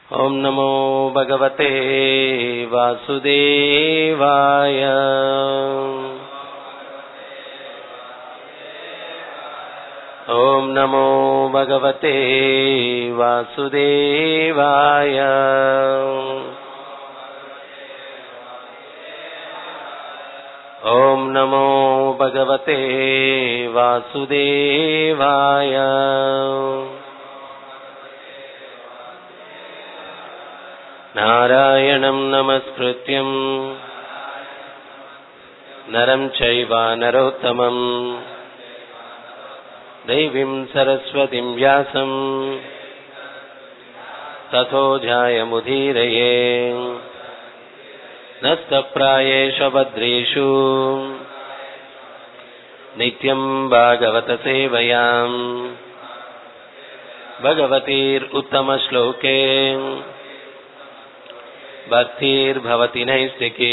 ॐ नमो भगवते वासुदेवाय ॐ नमो भगवते वासुदेवाय ॐ नमो भगवते वासुदेवाय नारायणं नमस्कृत्यम् नरं चैव नरोत्तमम् दैवीं सरस्वतीं व्यासम् तथो जायमुदीरये नस्तप्रायेषु भद्रेषु नित्यम् भागवतसेवयाम् भगवतीरुत्तमश्लोके भक्तिर्भवति नैष्टिकी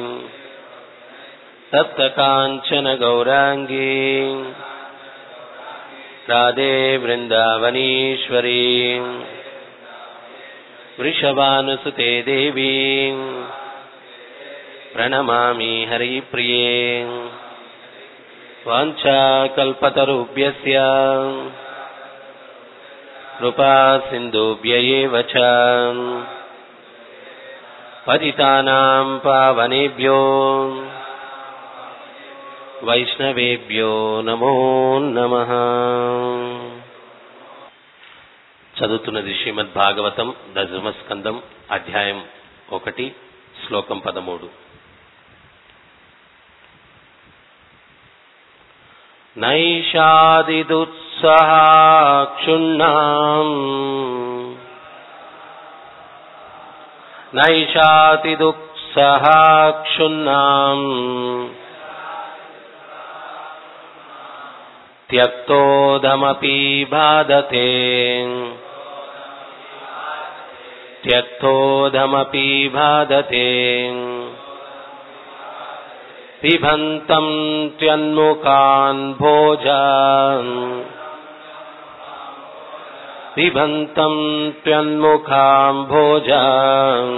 सप्तकाञ्चन गौराङ्गी राधे वृन्दावनीश्वरी वृषभानुसुते देवी प्रणमामि हरिप्रिये वाञ्छाकल्पतरुभ्यस्य कृपा सिन्धुभ्य एव च पतितानां पावनेभ्यो వైష్ణవేభ్యో నమో నమ చదువుతున్నది శ్రీమద్ భాగవతం దశమస్కందం అధ్యాయం ఒకటి శ్లోకం పదమూడు నైషాదిదుత్సహాక్షుణ్ణాం నైషాతిదుత్సహాక్షుణ్ణాం त्यक्तोदमपि बाधते त्यक्तोदमपि बाधते पिबन्तम् त्वन्मुखान् भोजान् पिबन्तम् त्वन्मुखाम् भोजान्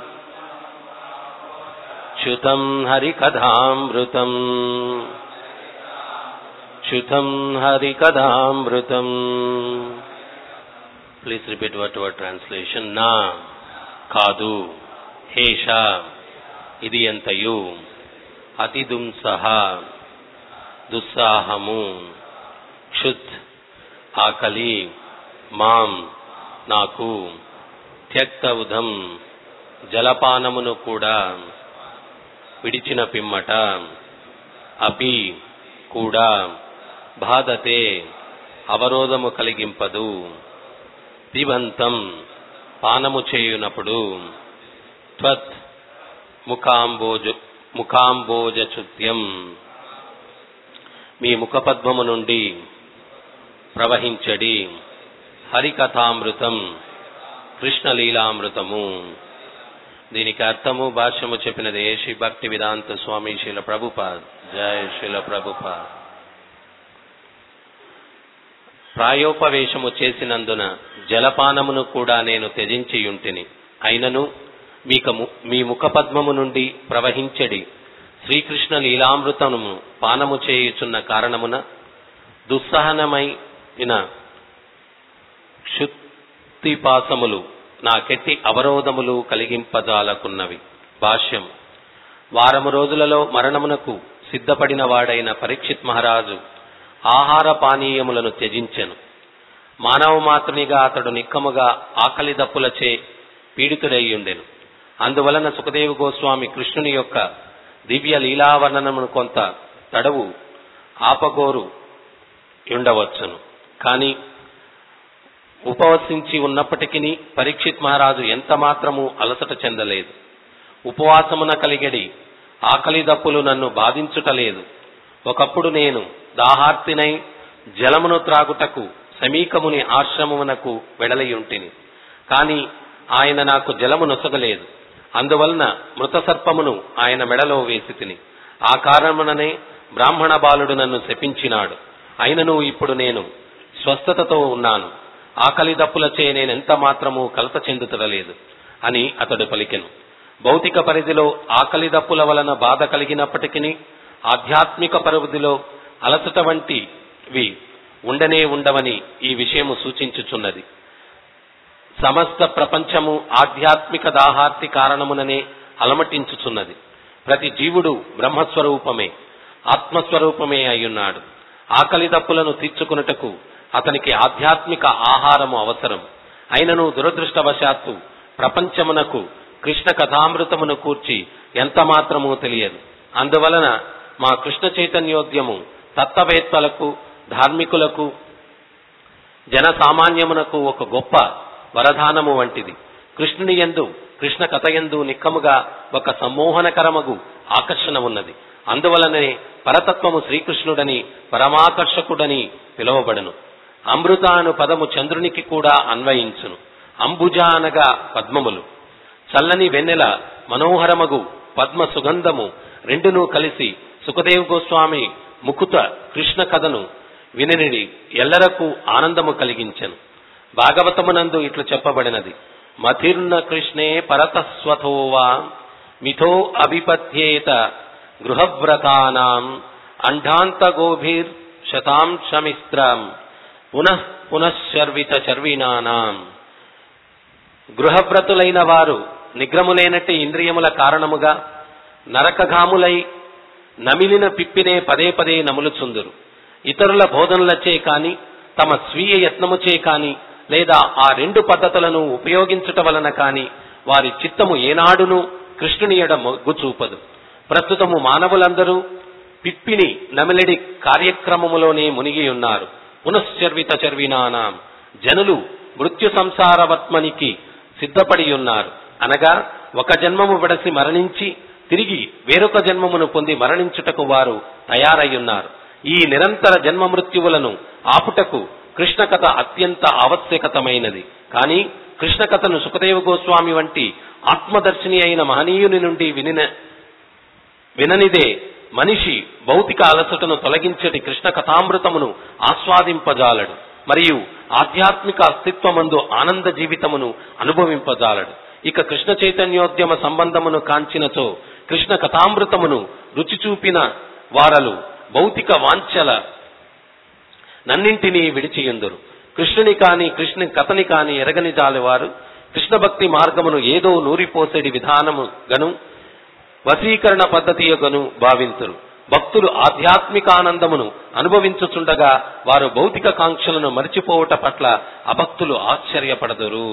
च्युतम् हरिकथामृतम् శుతం హరికథామృతం please repeat what your translation నా కాదు హేష ఇది ఎంతయు అతిదుంసహ దుస్సాహము క్షుత్ ఆకలి మాం నాకు త్యక్త ఉదం జలపానమును కూడా విడిచిన పిమ్మట అపి కూడా బాధతే అవరోధము కలిగింపదు పిబంతం పానము చేయునప్పుడు త్వత్ ముఖాంబోజ ముఖాంబోజచుత్యం మీ ముఖపద్మము నుండి ప్రవహించడి హరికథామృతం కృష్ణలీలామృతము దీనికి అర్థము భాష్యము చెప్పినది శ్రీ భక్తి వేదాంత స్వామి శీల ప్రభుపాద్ జయ శీల ప్రభుపాద్ ప్రాయోపవేశము చేసినందున జలపానమును కూడా నేను త్యజించియుంటిని అయినను మీక మీ ముఖపద్మము నుండి ప్రవహించడి శ్రీకృష్ణ లీలామృతము పానము చేయుచున్న కారణమున దుస్సహనమైన క్షుత్తిపాసములు నాకెట్టి అవరోధములు కలిగింపజాలకున్నవి భాష్యం వారము రోజులలో మరణమునకు సిద్ధపడిన వాడైన పరీక్షిత్ మహారాజు ఆహార పానీయములను త్యజించెను మానవ మాత్రునిగా అతడు నిక్కముగా ఆకలి దప్పులచే పీడితుడయ్యుండెను అందువలన సుఖదేవ గోస్వామి కృష్ణుని యొక్క దివ్య లీలావర్ణనమును కొంత తడవు ఆపగోరు ఉండవచ్చును కాని ఉపవసించి ఉన్నప్పటికీ పరీక్షిత్ మహారాజు ఎంత మాత్రము అలసట చెందలేదు ఉపవాసమున కలిగడి ఆకలి దప్పులు నన్ను బాధించుటలేదు ఒకప్పుడు నేను దాహార్తినై జలమును త్రాగుటకు సమీకముని ఆశ్రమమునకు వెడలయుంటిని కాని ఆయన నాకు జలము నొసగలేదు అందువలన మృత సర్పమును ఆయన మెడలో వేసి తిని ఆ కారణముననే బ్రాహ్మణ బాలుడు నన్ను శపించినాడు అయినను ఇప్పుడు నేను స్వస్థతతో ఉన్నాను ఆకలి దప్పులచే నేనెంత మాత్రము కలత చెందుతడలేదు అని అతడు పలికెను భౌతిక పరిధిలో ఆకలి దప్పుల వలన బాధ కలిగినప్పటికీ ఆధ్యాత్మిక పరిధిలో అలసట వంటివి ఉండనే ఉండవని ఈ విషయము సూచించుచున్నది సమస్త ప్రపంచము ఆధ్యాత్మిక దాహార్తి కారణముననే అలమటించుచున్నది ప్రతి జీవుడు బ్రహ్మస్వరూపమే ఆత్మస్వరూపమే అయ్యున్నాడు ఆకలి దప్పులను తీర్చుకున్నటకు అతనికి ఆధ్యాత్మిక ఆహారము అవసరం అయినను దురదృష్టవశాత్తు ప్రపంచమునకు కృష్ణ కథామృతమును కూర్చి ఎంత మాత్రమూ తెలియదు అందువలన మా కృష్ణ చైతన్యోద్యము తత్వవేత్తలకు ధార్మికులకు జన సామాన్యమునకు ఒక గొప్ప వరదానము వంటిది కృష్ణుని యందు కృష్ణ కథ యందు నిక్కముగా ఒక సమ్మోహనకరమగు ఆకర్షణ ఉన్నది అందువలనే పరతత్వము శ్రీకృష్ణుడని పరమాకర్షకుడని పిలువబడును అమృత అను పదము చంద్రునికి కూడా అన్వయించును అంబుజ అనగా పద్మములు చల్లని వెన్నెల మనోహరమగు పద్మ సుగంధము రెండునూ కలిసి సుఖదేవ్ గోస్వామి ముకుత కృష్ణ కథను వినినిడి ఎల్లరకు ఆనందము కలిగించెను భాగవతమునందు ఇట్లు చెప్పబడినది మథిర్న కృష్ణే పరతస్వథోవా మిథో అభిపత్యేత గృహవ్రతానాం అండాంత గోభిర్ శతాంశమిస్త్రం పునః పునశ్చర్విత చర్వినానాం గృహవ్రతులైన వారు నిగ్రములేనట్టి ఇంద్రియముల కారణముగా నరకగాములై నమిలిన పిప్పినే పదే పదే నములుచుందురు ఇతరుల బోధనలచే కాని తమ స్వీయ యత్నముచే కాని లేదా ఆ రెండు పద్ధతులను ఉపయోగించుట వలన కాని వారి చిత్తము ఏనాడును కృష్ణుని ఎడ మొగ్గు చూపదు ప్రస్తుతము మానవులందరూ పిప్పిని నమిలిడి కార్యక్రమములోనే మునిగి ఉన్నారు పునశ్చర్విత చర్వినానాం జనులు మృత్యు సంసారవత్మనికి సిద్ధపడి ఉన్నారు అనగా ఒక జన్మము విడసి మరణించి తిరిగి వేరొక జన్మమును పొంది మరణించుటకు వారు తయారయ్యున్నారు ఈ నిరంతర జన్మ మృత్యువులను ఆపుటకు కృష్ణ కథ అత్యంత ఆవశ్యకతమైనది కానీ కృష్ణ కథను సుఖదేవ గోస్వామి వంటి ఆత్మదర్శిని అయిన మహనీయుని నుండి వినిన విననిదే మనిషి భౌతిక అలసటను తొలగించటి కృష్ణ కథామృతమును ఆస్వాదింపజాలడు మరియు ఆధ్యాత్మిక అస్తిత్వమందు ఆనంద జీవితమును అనుభవింపజాలడు ఇక కృష్ణ చైతన్యోద్యమ సంబంధమును కాంచినచో కృష్ణ కథామృతమును రుచి చూపిన వారలు భౌతిక వాంఛల నన్నింటినీ విడిచియుందురు కృష్ణుని కాని కృష్ణుని కథని కాని ఎరగని జాలివారు కృష్ణ భక్తి మార్గమును ఏదో నూరిపోసేడి విధానము గను వశీకరణ పద్ధతి యొక్కను భావింతురు భక్తులు ఆధ్యాత్మిక ఆనందమును అనుభవించుచుండగా వారు భౌతిక కాంక్షలను మరిచిపోవట పట్ల అభక్తులు ఆశ్చర్యపడదురు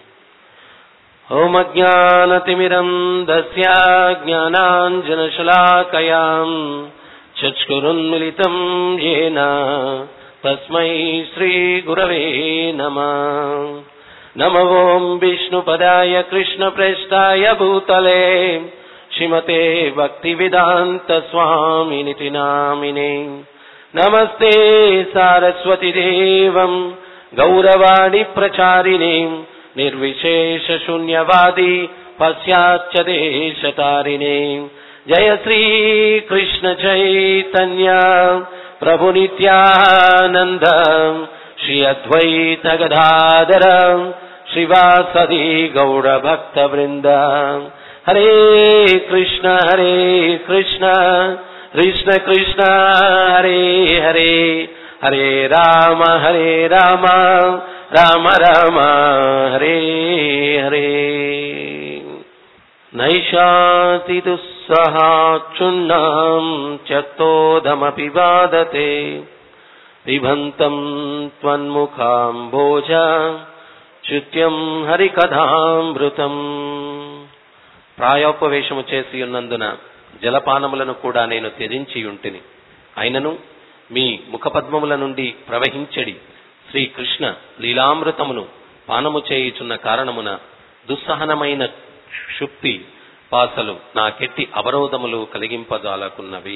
ఓమజ్ఞానతిమిరం దస్య జ్ఞానాంజనశలాకయాం చక్షురున్మిలితం ఏన తస్మై శ్రీ గురవే నమ నమ ఓం విష్ణుపదాయ కృష్ణప్రేష్టాయ భూతలే శ్రీమతే భక్తి వేదాంత స్వామినితి నామినే నమస్తే సారస్వతి దేవం గౌరవాణి ప్రచారిణే నిర్విశేష శూన్యవాది పశ్చాచ్చ దేశతారిణే జయ శ్రీ కృష్ణ చైతన్య ప్రభు నిత్యానంద శ్రీ అద్వైత గదాధర శ్రీవాసది గౌడ భక్త బృంద హరే కృష్ణ హరే కృష్ణ కృష్ణ కృష్ణ హరే హరే హరే రామ హరే రామ రామ రామ హరే హరే నైషాతి దుస్సహాక్షున్నాం చత్తోదమపి వాదతే పిబంతం త్వన్ముఖాంభోజ చుత్యం హరికథామృతం ప్రాయోపవేశము చేసి ఉన్నందున జలపానములను కూడా నేను త్యజించి ఉంటిని అయినను మీ ముఖపద్మముల నుండి ప్రవహించడి శ్రీకృష్ణ లీలామృతమును పానము చేయుచున్న కారణమున దుస్సహనమైన క్షుప్తి పాసలు నాకెట్టి అవరోధములు కలిగింపజాలకున్నవి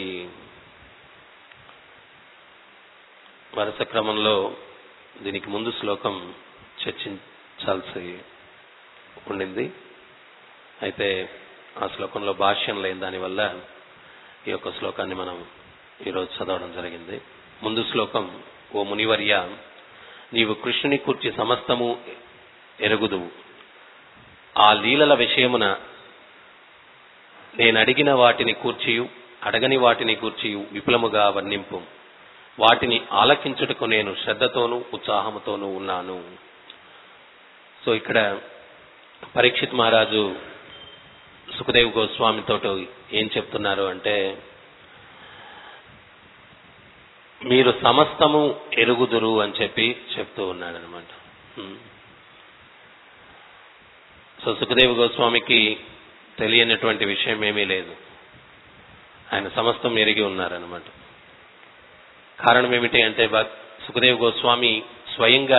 వరుస క్రమంలో దీనికి ముందు శ్లోకం చర్చించాల్సి ఉండింది అయితే ఆ శ్లోకంలో భాష్యం లేని దానివల్ల ఈ యొక్క శ్లోకాన్ని మనం ఈరోజు చదవడం జరిగింది ముందు శ్లోకం ఓ మునివర్య నీవు కృష్ణుని కూర్చి సమస్తము ఎరుగుదువు ఆ లీలల విషయమున నేను అడిగిన వాటిని కూర్చియు అడగని వాటిని కూర్చియు విపులముగా వర్ణింపు వాటిని ఆలకించుటకు నేను శ్రద్ధతోనూ ఉత్సాహముతోనూ ఉన్నాను సో ఇక్కడ పరీక్షిత్ మహారాజు సుఖదేవ్ గోస్వామితో ఏం చెప్తున్నారు అంటే మీరు సమస్తము ఎరుగుదురు అని చెప్పి చెప్తూ ఉన్నాడు అనమాట సో సుఖదేవ్ గోస్వామికి తెలియనటువంటి విషయం ఏమీ లేదు ఆయన సమస్తం ఎరిగి ఉన్నారనమాట కారణం ఏమిటి అంటే భక్- సుఖదేవ్ గోస్వామి స్వయంగా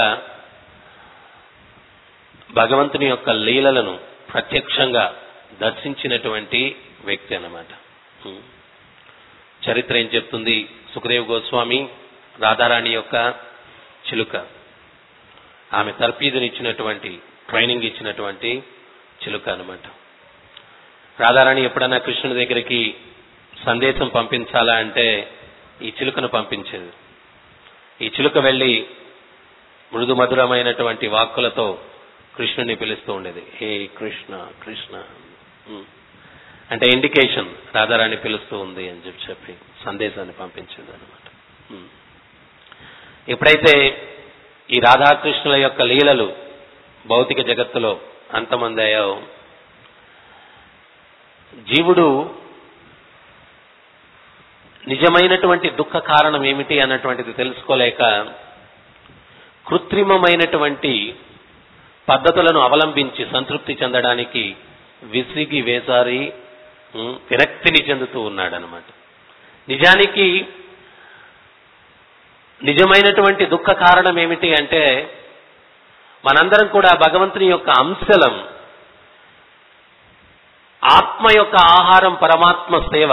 భగవంతుని యొక్క లీలలను ప్రత్యక్షంగా దర్శించినటువంటి వ్యక్తి అన్నమాట హ్మ్. చరిత్ర ఏం చెప్తుంది సుఖదేవ్ గోస్వామి రాధారాణి యొక్క చిలుక ఆమె తర్పీదునిచ్చినటువంటి ట్రైనింగ్ ఇచ్చినటువంటి చిలుక అన్నమాట రాధారాణి ఎప్పుడన్నా కృష్ణుని దగ్గరికి సందేశం పంపించాలా అంటే ఈ చిలుకను పంపించేది ఈ చిలుక వెళ్ళి మృదు మధురమైనటువంటి వాక్కులతో కృష్ణుని పిలుస్తూ ఉండేది హే కృష్ణ కృష్ణ ఉమ్. అంటే ఇండికేషన్ రాధారాణి పిలుస్తూ ఉంది అని చెప్పి చెప్పి సందేశాన్ని పంపించింది అనమాట ఎప్పుడైతే ఈ రాధాకృష్ణుల యొక్క లీలలు భౌతిక జగత్తులో అంతమందాయో జీవుడు నిజమైనటువంటి దుఃఖ కారణం ఏమిటి అన్నటువంటిది తెలుసుకోలేక కృత్రిమమైనటువంటి పద్ధతులను అవలంబించి సంతృప్తి చెందడానికి విసిగి వేసారి ఉమ్, విరక్తిని చెందుతూ ఉన్నాడనమాట నిజానికి నిజమైనటువంటి దుఃఖ కారణం ఏమిటి అంటే మనందరం కూడా భగవంతుని యొక్క అంశలం ఆత్మ యొక్క ఆహారం పరమాత్మ సేవ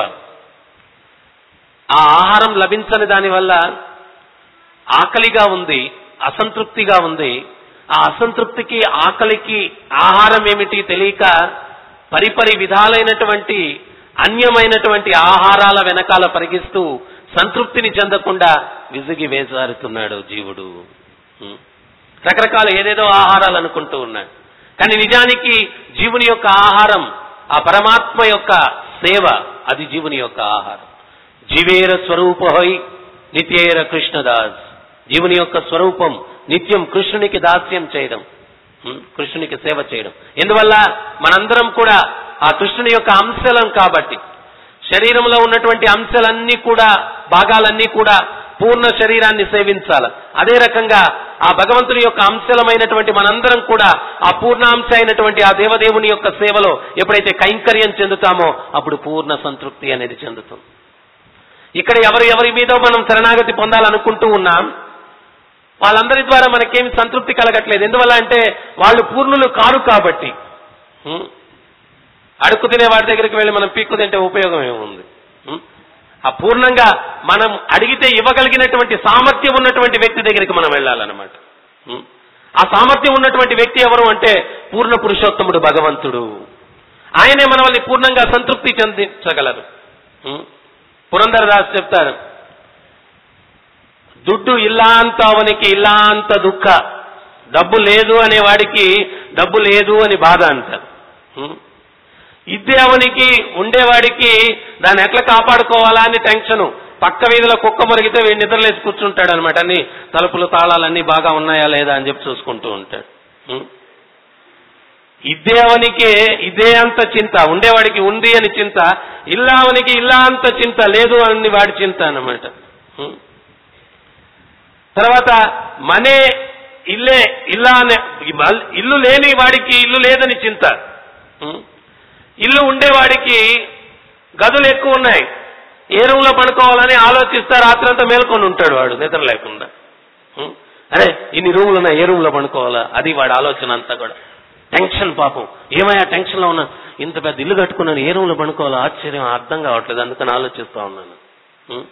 ఆ ఆహారం లభించని దానివల్ల ఆకలిగా ఉంది అసంతృప్తిగా ఉంది ఆ అసంతృప్తికి ఆకలికి ఆహారం ఏమిటి తెలియక పరిపరి విధాలైనటువంటి అన్యమైనటువంటి ఆహారాల వెనకాల పరిగిస్తూ సంతృప్తిని చెందకుండా విసిగి వేసారుతున్నాడు జీవుడు హ్మ్. రకరకాల ఏదేదో ఆహారాలు అనుకుంటూ ఉన్నాడు కానీ నిజానికి జీవుని యొక్క ఆహారం ఆ పరమాత్మ యొక్క సేవ అది జీవుని యొక్క ఆహారం జీవేర స్వరూపహై నిత్యేర కృష్ణదాస్ జీవుని యొక్క స్వరూపం నిత్యం కృష్ణునికి దాస్యం చేయడం హ్మ్? కృష్ణునికి సేవ చేయడం ఎందువల్ల మనందరం కూడా ఆ కృష్ణుని యొక్క అంశలం కాబట్టి శరీరంలో ఉన్నటువంటి అంశాలన్నీ కూడా భాగాలన్నీ కూడా పూర్ణ శరీరాన్ని సేవించాలి అదే రకంగా ఆ భగవంతుని యొక్క అంశలమైనటువంటి మనందరం కూడా ఆ పూర్ణాంశ అయినటువంటి ఆ దేవదేవుని యొక్క సేవలో ఎప్పుడైతే కైంకర్యం చెందుతామో అప్పుడు పూర్ణ సంతృప్తి అనేది చెందుతుంది ఇక్కడ ఎవరు ఎవరి మీద మనం శరణాగతి పొందాలనుకుంటూ ఉన్నాం వాళ్ళందరి ద్వారా మనకేమి సంతృప్తి కలగట్లేదు ఎందువల్ల అంటే వాళ్ళు పూర్ణులు కారు కాబట్టి హ్మ్? అడుక్కు తినే వాడి దగ్గరికి వెళ్ళి మనం పీక్కు తింటే ఉపయోగం ఏముంది హ్మ్? ఆ పూర్ణంగా మనం అడిగితే ఇవ్వగలిగినటువంటి సామర్థ్యం ఉన్నటువంటి వ్యక్తి దగ్గరికి మనం వెళ్ళాలన్నమాట హ్మ్? ఆ సామర్థ్యం ఉన్నటువంటి వ్యక్తి ఎవరు అంటే పూర్ణ పురుషోత్తముడు భగవంతుడు ఆయనే మనల్ని పూర్ణంగా సంతృప్తి చెందించగలరు హ్మ్? పురంధరదాస్ చెప్తారు దుడ్డు ఇల్లాంత అవనికి ఇల్లాంత దుఃఖ డబ్బు లేదు అనే వాడికి డబ్బు లేదు అని బాధ అంటారు హ్మ్? ఇద్దే అవనికి ఉండేవాడికి దాన్ని ఎట్లా కాపాడుకోవాలా అని టెన్షన్ పక్క వీధిలో కుక్క మురిగితే వీడు నిద్రలేసి కూర్చుంటాడు అనమాట అన్ని తలుపులు తాళాలన్నీ బాగా ఉన్నాయా లేదా అని చెప్పి చూసుకుంటూ ఉంటాడు హ్మ్? ఇద్దే అవనికి ఇదే అంత చింత ఉండేవాడికి ఉంది అని చింత ఇల్లావనికి ఇల్లా అంత చింత లేదు అని వాడి చింత అన్నమాట హ్మ్? తర్వాత మనే ఇల్లే ఇల్లా అనే ఇల్లు లేని వాడికి ఇల్లు లేదని చింత హ్మ్? ఇల్లు ఉండేవాడికి గదులు ఎక్కువ ఉన్నాయి ఏ రూమ్లో పడుకోవాలని ఆలోచిస్తా రాత్రంతా మేల్కొని ఉంటాడు వాడు నిద్ర లేకుండా హ్మ్? అరే ఇన్ని రూములు ఉన్నాయి ఏ రూమ్లో పడుకోవాలా అది వాడి ఆలోచన అంతా కూడా టెన్షన్ పాపం ఏమయ్యా టెన్షన్ లో ఉన్నా ఇంత పెద్ద ఇల్లు కట్టుకున్నాను ఏ రూమ్లో పడుకోవాలో ఆశ్చర్యం అర్థం కావట్లేదు అందుకని ఆలోచిస్తా ఉన్నాను హ్మ్?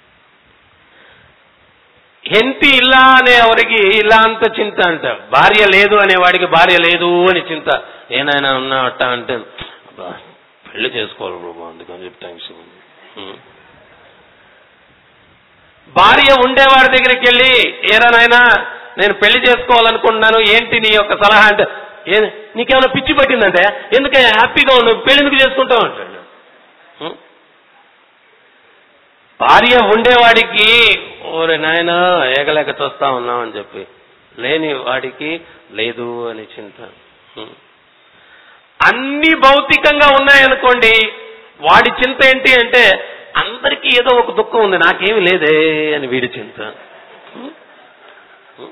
హెంతి ఇల్లా అనే ఎవరికి ఇలా అంత చింత అంట భార్య లేదు అనే వాడికి భార్య లేదు అని చింత ఏనాయనా ఉన్నా అట్ట అంటే "అబ్బా, పెళ్లి చేసుకోవాలి బాబు అందుకని చెప్పి టెన్షన్ ఉంది." హ్మ్. భార్య ఉండేవాడి దగ్గరికి వెళ్ళి ఏరా నాయనా నేను పెళ్లి చేసుకోవాలనుకుంటున్నాను ఏంటి నీ యొక్క సలహా అంటే ఏ నీకేమైనా పిచ్చి పట్టిందంటే ఎందుకే హ్యాపీగా ఉండు పెళ్లి ఎందుకు చేసుకుంటావు అంటాడు ఉం? భార్య ఉండేవాడికి ఓరే నాయన ఏగలేక చూస్తా ఉన్నాం అని చెప్పి లేని వాడికి లేదు అని చింత ఉం. అన్ని భౌతికంగా ఉన్నాయనుకోండి వాడి చింత ఏంటి అంటే అందరికీ ఏదో ఒక దుఃఖం ఉంది నాకేమి లేదే అని వీడి చింత ఉం? ఉం?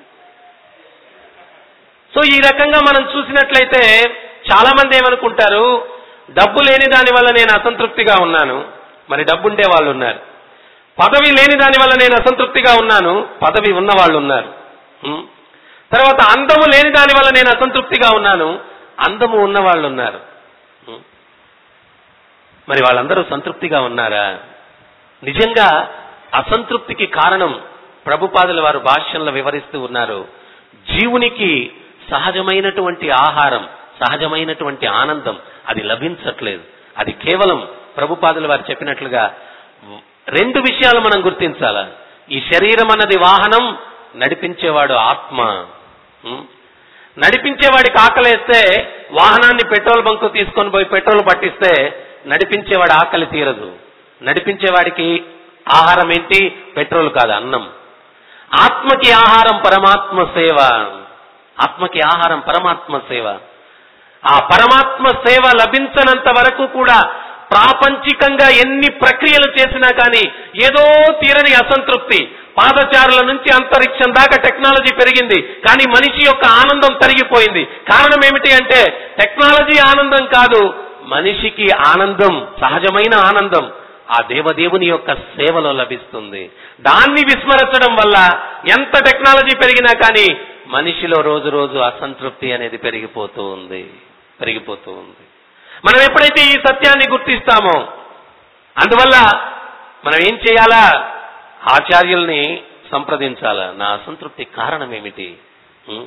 సో ఈ రకంగా మనం చూసినట్లయితే చాలా మంది ఏమనుకుంటారు డబ్బు లేని దాని వల్ల నేను అసంతృప్తిగా ఉన్నాను మరి డబ్బు ఉండే వాళ్ళు ఉన్నారు పదవి లేని దాని వల్ల నేను అసంతృప్తిగా ఉన్నాను పదవి ఉన్న వాళ్ళు ఉన్నారు ఉం? తర్వాత అందము లేని దాని వల్ల నేను అసంతృప్తిగా ఉన్నాను అందము ఉన్న వాళ్ళు ఉన్నారు ఉం? మరి వాళ్ళందరూ సంతృప్తిగా ఉన్నారా నిజంగా అసంతృప్తికి కారణం ప్రభుపాదుల వారు భాష్యంలో వివరిస్తూ ఉన్నారు జీవునికి సహజమైనటువంటి ఆహారం సహజమైనటువంటి ఆనందం అది లభించట్లేదు అది కేవలం ప్రభుపాదుల వారు చెప్పినట్లుగా రెండు విషయాలు మనం గుర్తించాల ఈ శరీరం అన్నది వాహనం నడిపించేవాడు ఆత్మ ఉం? నడిపించేవాడికి ఆకలేస్తే వాహనాన్ని పెట్రోల్ బంక్ తీసుకొని పోయి పెట్రోల్ పట్టిస్తే నడిపించేవాడి ఆకలి తీరదు నడిపించేవాడికి ఆహారం ఏంటి పెట్రోల్ కాదు అన్నం ఆత్మకి ఆహారం పరమాత్మ సేవ ఆత్మకి ఆహారం పరమాత్మ సేవ ఆ పరమాత్మ సేవ లభించనంత వరకు కూడా ప్రాపంచికంగా ఎన్ని ప్రక్రియలు చేసినా కానీ ఏదో తీరని అసంతృప్తి పాదచారుల నుంచి అంతరిక్షం దాకా టెక్నాలజీ పెరిగింది కానీ మనిషి యొక్క ఆనందం తరిగిపోయింది కారణం ఏమిటి అంటే టెక్నాలజీ ఆనందం కాదు మనిషికి ఆనందం సహజమైన ఆనందం ఆ దేవదేవుని యొక్క సేవలో లభిస్తుంది దాన్ని విస్మరించడం వల్ల ఎంత టెక్నాలజీ పెరిగినా కానీ మనిషిలో రోజు రోజు అసంతృప్తి అనేది పెరిగిపోతూ ఉంది పెరిగిపోతూ ఉంది మనం ఎప్పుడైతే ఈ సత్యాన్ని గుర్తిస్తామో అందువల్ల మనం ఏం చేయాలా ఆచార్యుల్ని సంప్రదించాలా నా అసంతృప్తి కారణం ఏమిటి ఉం?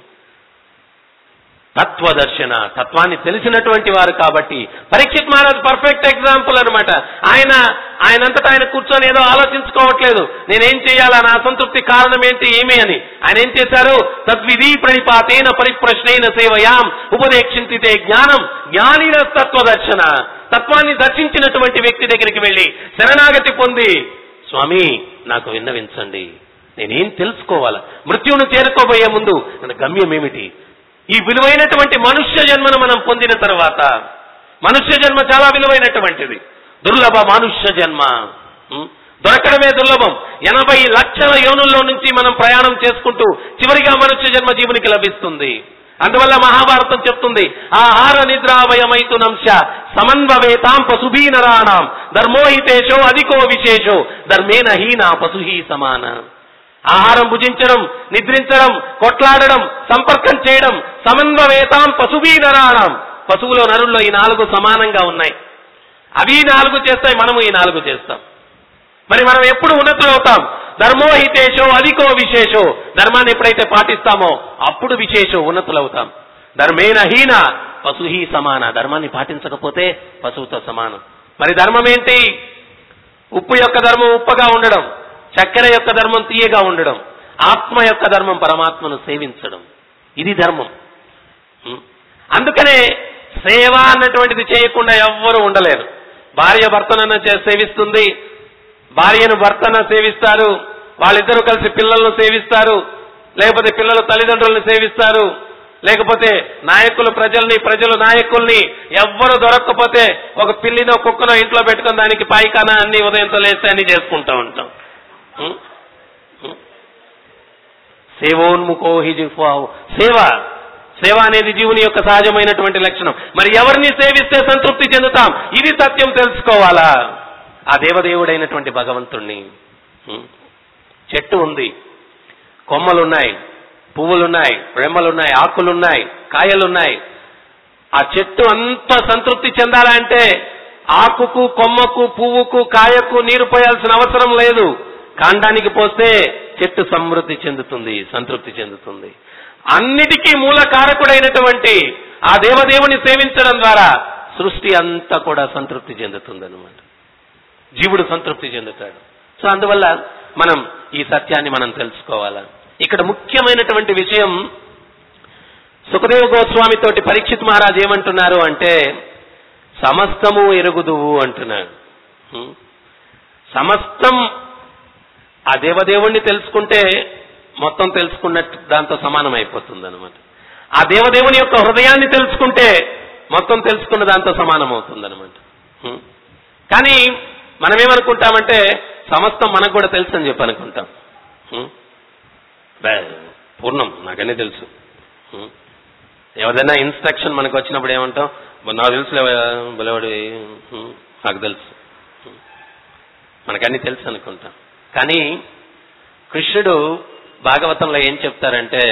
తత్వదర్శన తత్వాన్ని తెలిసినటువంటి వారు కాబట్టి పరీక్షిత్ మహారాజ్ పర్ఫెక్ట్ ఎగ్జాంపుల్ అనమాట ఆయన ఆయనంతటా ఆయన కూర్చొని ఏదో ఆలోచించుకోవట్లేదు నేనేం చేయాలా నా అసంతృప్తి కారణం ఏంటి ఏమి అని ఆయన ఏం చేశారు తద్విధి ప్రణిపాతేన పరిప్రశ్నైన సేవయాం ఉపదేక్షించితే జ్ఞానం జ్ఞానిన తత్వదర్శన తత్వాన్ని దర్శించినటువంటి వ్యక్తి దగ్గరికి వెళ్లి శరణాగతి పొంది స్వామి నాకు విన్నవించండి నేనేం తెలుసుకోవాలా మృత్యువును చేరుకోబోయే ముందు మన గమ్యం ఏమిటి ఈ విలువైనటువంటి మనుష్య జన్మను మనం పొందిన తర్వాత మనుష్య జన్మ చాలా విలువైనటువంటిది దుర్లభ మనుష్య జన్మ ఉం? దొరకడమే దుర్లభం ఎనభై లక్షల యోనుల్లో నుంచి మనం ప్రయాణం చేసుకుంటూ చివరిగా మనుష్య జన్మ జీవునికి లభిస్తుంది అందువల్ల మహాభారతం చెప్తుంది ఆహార నిద్రావయమైతునంశ సమన్వవేతాం పశుభీనరాణం ధర్మోహితేశో అధికో విశేషో ధర్మేన హీన పశుహీ సమాన ఆహారం భుజించడం నిద్రించడం కొట్లాడడం సంపర్కం చేయడం సమన్వవేతాం పశుభీ నరాణం పశువులో నరుల్లో ఈ నాలుగు సమానంగా ఉన్నాయి అవి నాలుగు చేస్తాయి మనము ఈ నాలుగు చేస్తాం మరి మనం ఎప్పుడు ఉన్నతులు అవుతాం ధర్మోహితేశో అధికో విశేషో ధర్మాన్ని ఎప్పుడైతే పాటిస్తామో అప్పుడు విశేషో ఉన్నతులవుతాం ధర్మేన హీన పశుహీ సమాన ధర్మాన్ని పాటించకపోతే పశువుతో సమానం మరి ధర్మం ఏంటి ఉప్పు యొక్క ధర్మం ఉప్పగా ఉండడం చక్కెర యొక్క ధర్మం తీయగా ఉండడం ఆత్మ యొక్క ధర్మం పరమాత్మను సేవించడం ఇది ధర్మం ఉం? అందుకనే సేవ అన్నటువంటిది చేయకుండా ఎవ్వరూ ఉండలేరు భార్య భర్తనన్న చే- సేవిస్తుంది భార్యను భర్తన సేవిస్తారు వాళ్ళిద్దరూ కలిసి పిల్లలను సేవిస్తారు లేకపోతే పిల్లలు తల్లిదండ్రులను సేవిస్తారు లేకపోతే నాయకులు ప్రజల్ని ప్రజలు నాయకుల్ని ఎవ్వరు దొరక్కపోతే ఒక పిల్లినో కుక్కనో ఇంట్లో పెట్టుకుని దానికి పాయికానా అన్ని ఉదయంతో లేస్తే అన్ని చేసుకుంటూ ఉంటాం ఉం? ఉం? సేవోన్ముఖో హి జిహ్వాహు సేవ సేవ అనేది జీవుని యొక్క సహజమైనటువంటి లక్షణం మరి ఎవరిని సేవిస్తే సంతృప్తి చెందుతాం ఇది సత్యం తెలుసుకోవాలా ఆ దేవదేవుడైనటువంటి భగవంతుణ్ణి ఉం? చెట్టు ఉంది కొమ్మలున్నాయి పువ్వులున్నాయి రెమ్మలున్నాయి ఆకులున్నాయి కాయలున్నాయి ఆ చెట్టు అంత సంతృప్తి చెందాలంటే ఆకుకు కొమ్మకు పువ్వుకు కాయకు నీరు పోయాల్సిన అవసరం లేదు కాండానికి పోస్తే చెట్టు సమృద్ధి చెందుతుంది సంతృప్తి చెందుతుంది అన్నిటికీ మూల కారకుడైనటువంటి ఆ దేవదేవుని సేవించడం ద్వారా సృష్టి అంతా కూడా సంతృప్తి చెందుతుంది జీవుడు సంతృప్తి చెందుతాడు సో అందువల్ల మనం ఈ సత్యాన్ని మనం తెలుసుకోవాలా ఇక్కడ ముఖ్యమైనటువంటి విషయం సుఖదేవ గోస్వామి తోటి పరీక్షిత్ మహారాజ్ ఏమంటున్నారు అంటే సమస్తము ఎరుగుదువు అంటున్నాడు హ్మ్. సమస్తం ఆ దేవదేవుణ్ణి తెలుసుకుంటే మొత్తం తెలుసుకున్నట్టు దాంతో సమానం అయిపోతుంది అనమాట ఆ దేవదేవుని యొక్క హృదయాన్ని తెలుసుకుంటే మొత్తం తెలుసుకున్న దాంతో సమానం అవుతుంది అనమాట కానీ మనం ఏమనుకుంటామంటే సమస్తం మనకు కూడా తెలుసు అని చెప్పి అనుకుంటాం హ్మ్. బే, పూర్ణం నాకన్నీ తెలుసు హ్మ్. ఎవరైనా ఇన్స్ట్రక్షన్ మనకు వచ్చినప్పుడు ఏమంటాం "బ- నాకు తెలుసు బలవాడి నాకు తెలుసు హ్మ్. మనకన్నీ తెలుసు అనుకుంటాం కానీ కృష్ణుడు భాగవతంలో ఏం చెప్తారంటే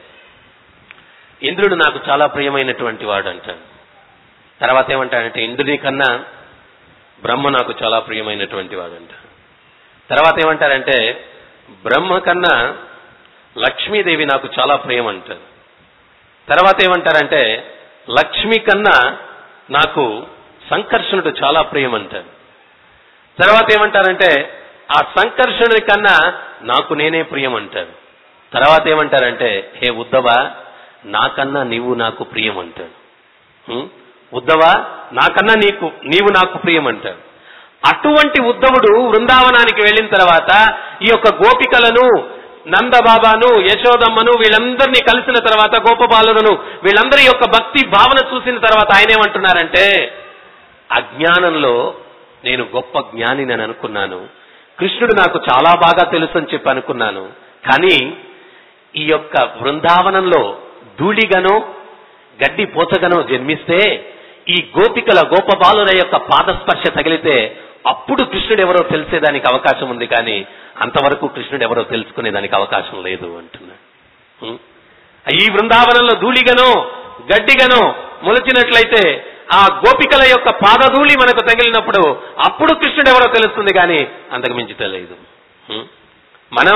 ఇంద్రుడు నాకు చాలా ప్రియమైనటువంటి వాడు అంటాడు తర్వాత ఏమంటాడంటే ఇంద్రుడి కన్నా బ్రహ్మ నాకు చాలా ప్రియమైనటువంటి వాడు అంటాడు తర్వాత ఏమంటారంటే బ్రహ్మ కన్నా లక్ష్మీదేవి నాకు చాలా ప్రియం అంటారు తర్వాత ఏమంటారంటే లక్ష్మి కన్నా నాకు సంకర్షణుడు చాలా ప్రియం అంటారు తర్వాత ఏమంటారంటే ఆ సంకర్షణుడి కన్నా నాకు నేనే ప్రియం అంటాడు తర్వాత ఏమంటారంటే హే ఉద్దవ నాకన్నా నీవు నాకు ప్రియం అంటాడు హ్మ్? ఉద్దవ నాకన్నా నీకు నీవు నాకు ప్రియం అంటాడు అటువంటి ఉద్ధవుడు బృందావనానికి వెళ్ళిన తర్వాత ఈ యొక్క గోపికలను నందబాబాను యశోదమ్మను వీళ్ళందరినీ కలిసిన తర్వాత గోపబాలులను వీళ్ళందరి యొక్క భక్తి భావన చూసిన తర్వాత ఆయన ఏమంటున్నారంటే అజ్ఞానంలో నేను గొప్ప జ్ఞానిని అని అనుకున్నాను కృష్ణుడు నాకు చాలా బాగా తెలుసు అని చెప్పి అనుకున్నాను కానీ ఈ యొక్క బృందావనంలో ధూళిగనో గడ్డి పోచగనో జన్మిస్తే ఈ గోపికల గోపబాలుల యొక్క పాదస్పర్శ తగిలితే అప్పుడు కృష్ణుడు ఎవరో తెలిసేదానికి అవకాశం ఉంది కానీ అంతవరకు కృష్ణుడు ఎవరో తెలుసుకునేదానికి అవకాశం లేదు అంటున్నాడు హ్మ్? ఈ బృందావనంలో ధూళిగనో గడ్డిగనో మొలిచినట్లయితే ఆ గోపికల యొక్క పాదధూళి మనకు తగిలినప్పుడు అప్పుడు కృష్ణుడు ఎవరో తెలుస్తుంది కానీ అంతకు మించి తెలియదు హ్మ్? మనం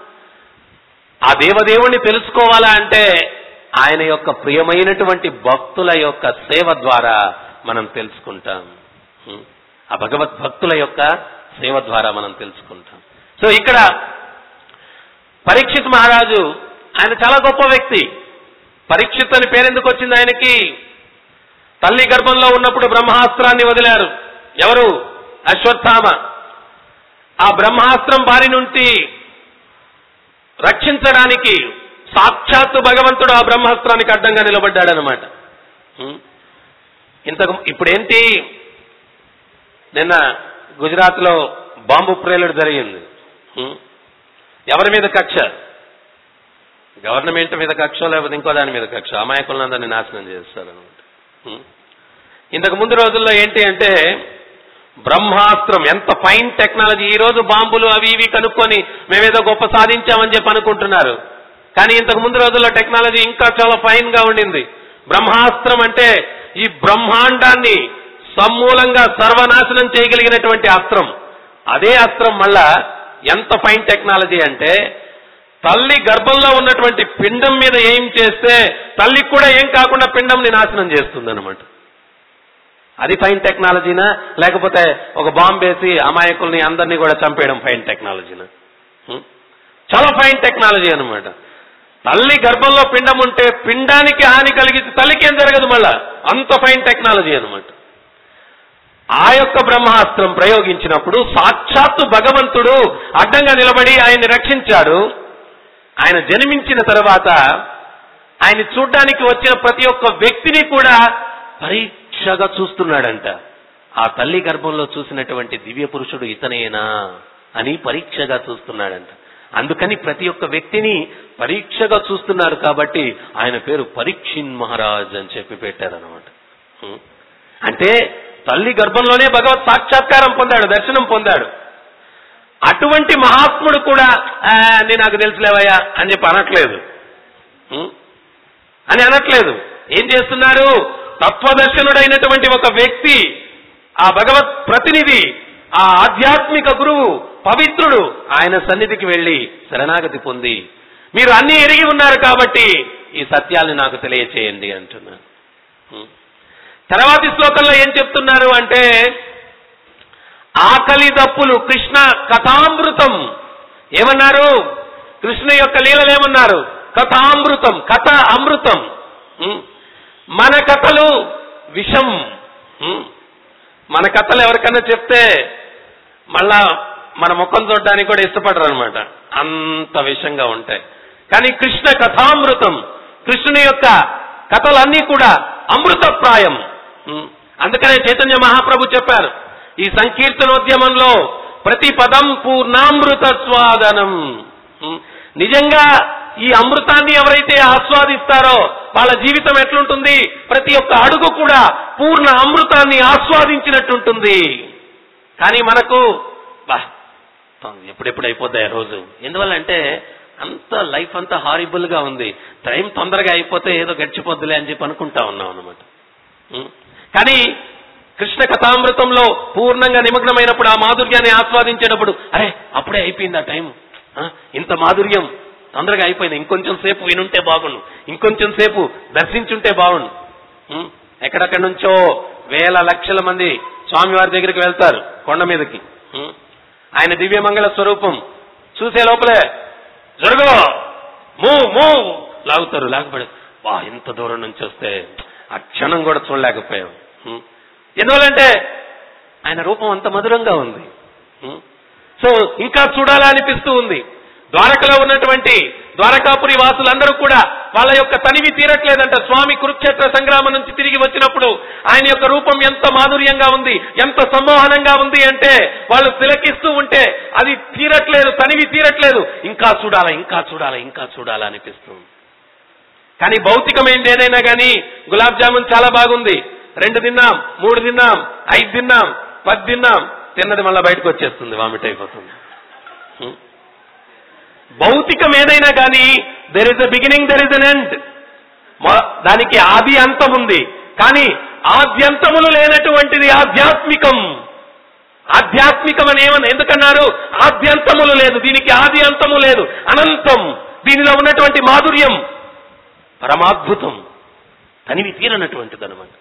ఆ దేవదేవుణ్ణి తెలుసుకోవాలా అంటే ఆయన యొక్క ప్రియమైనటువంటి భక్తుల యొక్క సేవ ద్వారా మనం తెలుసుకుంటాం హ్మ్? ఆ భగవద్ భక్తుల యొక్క సేవ ద్వారా మనం తెలుసుకుంటాం సో ఇక్కడ పరీక్షిత్ మహారాజు ఆయన చాలా గొప్ప వ్యక్తి పరీక్షిత్ అని పేరెందుకు వచ్చింది ఆయనకి తల్లి గర్భంలో ఉన్నప్పుడు బ్రహ్మాస్త్రాన్ని వదిలారు ఎవరు అశ్వత్థామ ఆ బ్రహ్మాస్త్రం బారి నుండి రక్షించడానికి సాక్షాత్తు భగవంతుడు ఆ బ్రహ్మాస్త్రానికి అడ్డంగా నిలబడ్డాడనమాట హ్మ్. ఇంతకు ఇప్పుడేంటి నిన్న గుజరాత్ లో బాంబు ప్రేలుడు జరిగింది హ్మ్. ఎవరి మీద కక్ష గవర్నమెంట్ మీద కక్ష లేకపోతే ఇంకో దాని మీద కక్ష అమాయకులందరినీ నాశనం చేస్తారనమాట హ్మ్. ఇంతకు ముందు రోజుల్లో ఏంటి అంటే బ్రహ్మాస్త్రం ఎంత ఫైన్ టెక్నాలజీ ఈ రోజు బాంబులు అవి ఇవి కనుక్కొని మేమేదో గొప్ప సాధించామని చెప్పి అనుకుంటున్నారు కానీ ఇంతకు ముందు రోజుల్లో టెక్నాలజీ ఇంకా చాలా ఫైన్ గా ఉండింది బ్రహ్మాస్త్రం అంటే ఈ బ్రహ్మాండాన్ని సమూలంగా సర్వనాశనం చేయగలిగినటువంటి అస్త్రం అదే అస్త్రం మళ్ళా ఎంత ఫైన్ టెక్నాలజీ అంటే తల్లి గర్భంలో ఉన్నటువంటి పిండం మీద ఏం చేస్తే తల్లికి కూడా ఏం కాకుండా పిండంని నాశనం చేస్తుంది అది ఫైన్ టెక్నాలజీనా లేకపోతే ఒక బాంబు వేసి అమాయకుల్ని అందరినీ కూడా చంపేయడం ఫైన్ టెక్నాలజీనా హ్మ్? చాలా ఫైన్ టెక్నాలజీ అన్నమాట తల్లి గర్భంలో పిండం ఉంటే పిండానికి హాని కలిగితే తల్లికి ఏం జరగదు మళ్ళా అంత ఫైన్ టెక్నాలజీ అన్నమాట ఆ యొక్క బ్రహ్మాస్త్రం ప్రయోగించినప్పుడు సాక్షాత్తు భగవంతుడు అడ్డంగా నిలబడి ఆయన్ని రక్షించాడు ఆయన జన్మించిన తర్వాత ఆయన చూడ్డానికి వచ్చిన ప్రతి ఒక్క వ్యక్తిని కూడా పరీక్షగా చూస్తున్నాడంట ఆ తల్లి గర్భంలో చూసినటువంటి దివ్య పురుషుడు ఇతనేనా అని పరీక్షగా చూస్తున్నాడంట అందుకని ప్రతి ఒక్క వ్యక్తిని పరీక్షగా చూస్తున్నారు కాబట్టి ఆయన పేరు పరీక్షిన్ మహారాజ్ అని చెప్పి పెట్టారనమాట హ్మ్. అంటే తల్లి గర్భంలోనే భగవత్ సాక్షాత్కారం పొందాడు దర్శనం పొందాడు అటువంటి మహాత్ముడు కూడా "ఆ, నీ నాకు తెలుసులేవయ్యా అని చెప్పి అనట్లేదు హ్మ్? అని అనట్లేదు ఏం చేస్తున్నారు తత్వదర్శనుడైనటువంటి ఒక వ్యక్తి ఆ భగవత్ ప్రతినిధి ఆ ఆధ్యాత్మిక గురువు పవిత్రుడు ఆయన సన్నిధికి వెళ్లి శరణాగతి పొంది మీరు అన్ని ఎరిగి ఉన్నారు కాబట్టి ఈ సత్యాల్ని నాకు తెలియచేయండి అంటున్నారు హ్మ్. తర్వాతి శ్లోకంలో ఏం చెప్తున్నారు అంటే ఆకలి దప్పులు కృష్ణ కథామృతం ఏమన్నారు కృష్ణ యొక్క లీలలేమన్నారు కథామృతం కథ అమృతం ఉం? మన కథలు విషం ఉం? మన కథలు ఎవరికైనా చెప్తే మళ్ళా మన ముఖం చూడడానికి కూడా ఇష్టపడరు అనమాట అంత విషంగా ఉంటాయి కానీ కృష్ణ కథామృతం కృష్ణుని యొక్క కథలన్నీ కూడా అమృతప్రాయం ఉం. అందుకనే చైతన్య మహాప్రభు చెప్పారు ఈ సంకీర్తనోద్యమంలో ప్రతి పదం పూర్ణామృత స్వాదనం ఉం. నిజంగా ఈ అమృతాన్ని ఎవరైతే ఆస్వాదిస్తారో వాళ్ళ జీవితం ఎట్లుంటుంది ప్రతి ఒక్క అడుగు కూడా పూర్ణ అమృతాన్ని ఆస్వాదించినట్టుంటుంది కానీ మనకు బా ఎప్పుడెప్పుడు అయిపోతాయి ఆ రోజు ఎందువల్ల అంటే అంత లైఫ్ అంతా హారిబుల్ గా ఉంది టైం తొందరగా అయిపోతే ఏదో గడిచిపోద్దులే అని చెప్పి అనుకుంటా ఉన్నాం అనమాట కానీ కృష్ణ కథామృతంలో పూర్ణంగా నిమగ్నమైనప్పుడు ఆ మాధుర్యాన్ని ఆస్వాదించేటప్పుడు అరే అప్పుడే అయిపోయింది ఆ టైం ఆ, ఇంత మాధుర్యం తొందరగా అయిపోయింది ఇంకొంచెం సేపు వినుంటే బాగుండు ఇంకొంచెం సేపు దర్శించుంటే బాగుండు ఉం? ఎక్కడెక్కడి నుంచో వేల లక్షల మంది స్వామివారి దగ్గరికి వెళ్తారు కొండ మీదకి ఉం? ఆయన దివ్యమంగళ స్వరూపం చూసే లోపలే జరుగు మూ మూ లాగుతారు లేకపోతే వా ఇంత దూరం నుంచి వస్తే ఆ క్షణం కూడా చూడలేకపోయాం ఉం? ఎందువల్లంటే ఆయన రూపం అంత మధురంగా ఉంది ఉం? సో ఇంకా చూడాలా అనిపిస్తూ ఉంది ద్వారకలో ఉన్నటువంటి ద్వారకాపురి వాసులందరూ కూడా వాళ్ళ యొక్క తనివి తీరట్లేదంట స్వామి కురుక్షేత్ర సంగ్రామం నుంచి తిరిగి వచ్చినప్పుడు ఆయన యొక్క రూపం ఎంత మాధుర్యంగా ఉంది ఎంత సమ్మోహనంగా ఉంది అంటే వాళ్ళు తిలకిస్తూ ఉంటే అది తీరట్లేదు తనివి తీరట్లేదు ఇంకా చూడాలా ఇంకా చూడాలా ఇంకా చూడాలా అనిపిస్తుంది కానీ భౌతికమైనది ఏదైనా కానీ గులాబ్ జామున్ చాలా బాగుంది రెండు తిన్నాం మూడు తిన్నాం ఐదు తిన్నాం పది తిన్నాం తిన్నది మళ్ళీ బయటకు వచ్చేస్తుంది వామిట్ అయిపోతుంది హ్మ్. భౌతికం ఏదైనా కానీ there is a beginning there is an end దానికి ఆది అంతం ఉంది కానీ ఆద్యంతములు లేనటువంటిది ఆధ్యాత్మికం ఆధ్యాత్మికం అని ఏమని ఎందుకన్నారు ఆద్యంతములు లేదు దీనికి ఆది అంతము లేదు అనంతం దీనిలో ఉన్నటువంటి మాధుర్యం పరమాద్భుతం తనివి తీరనటువంటిది అనమాట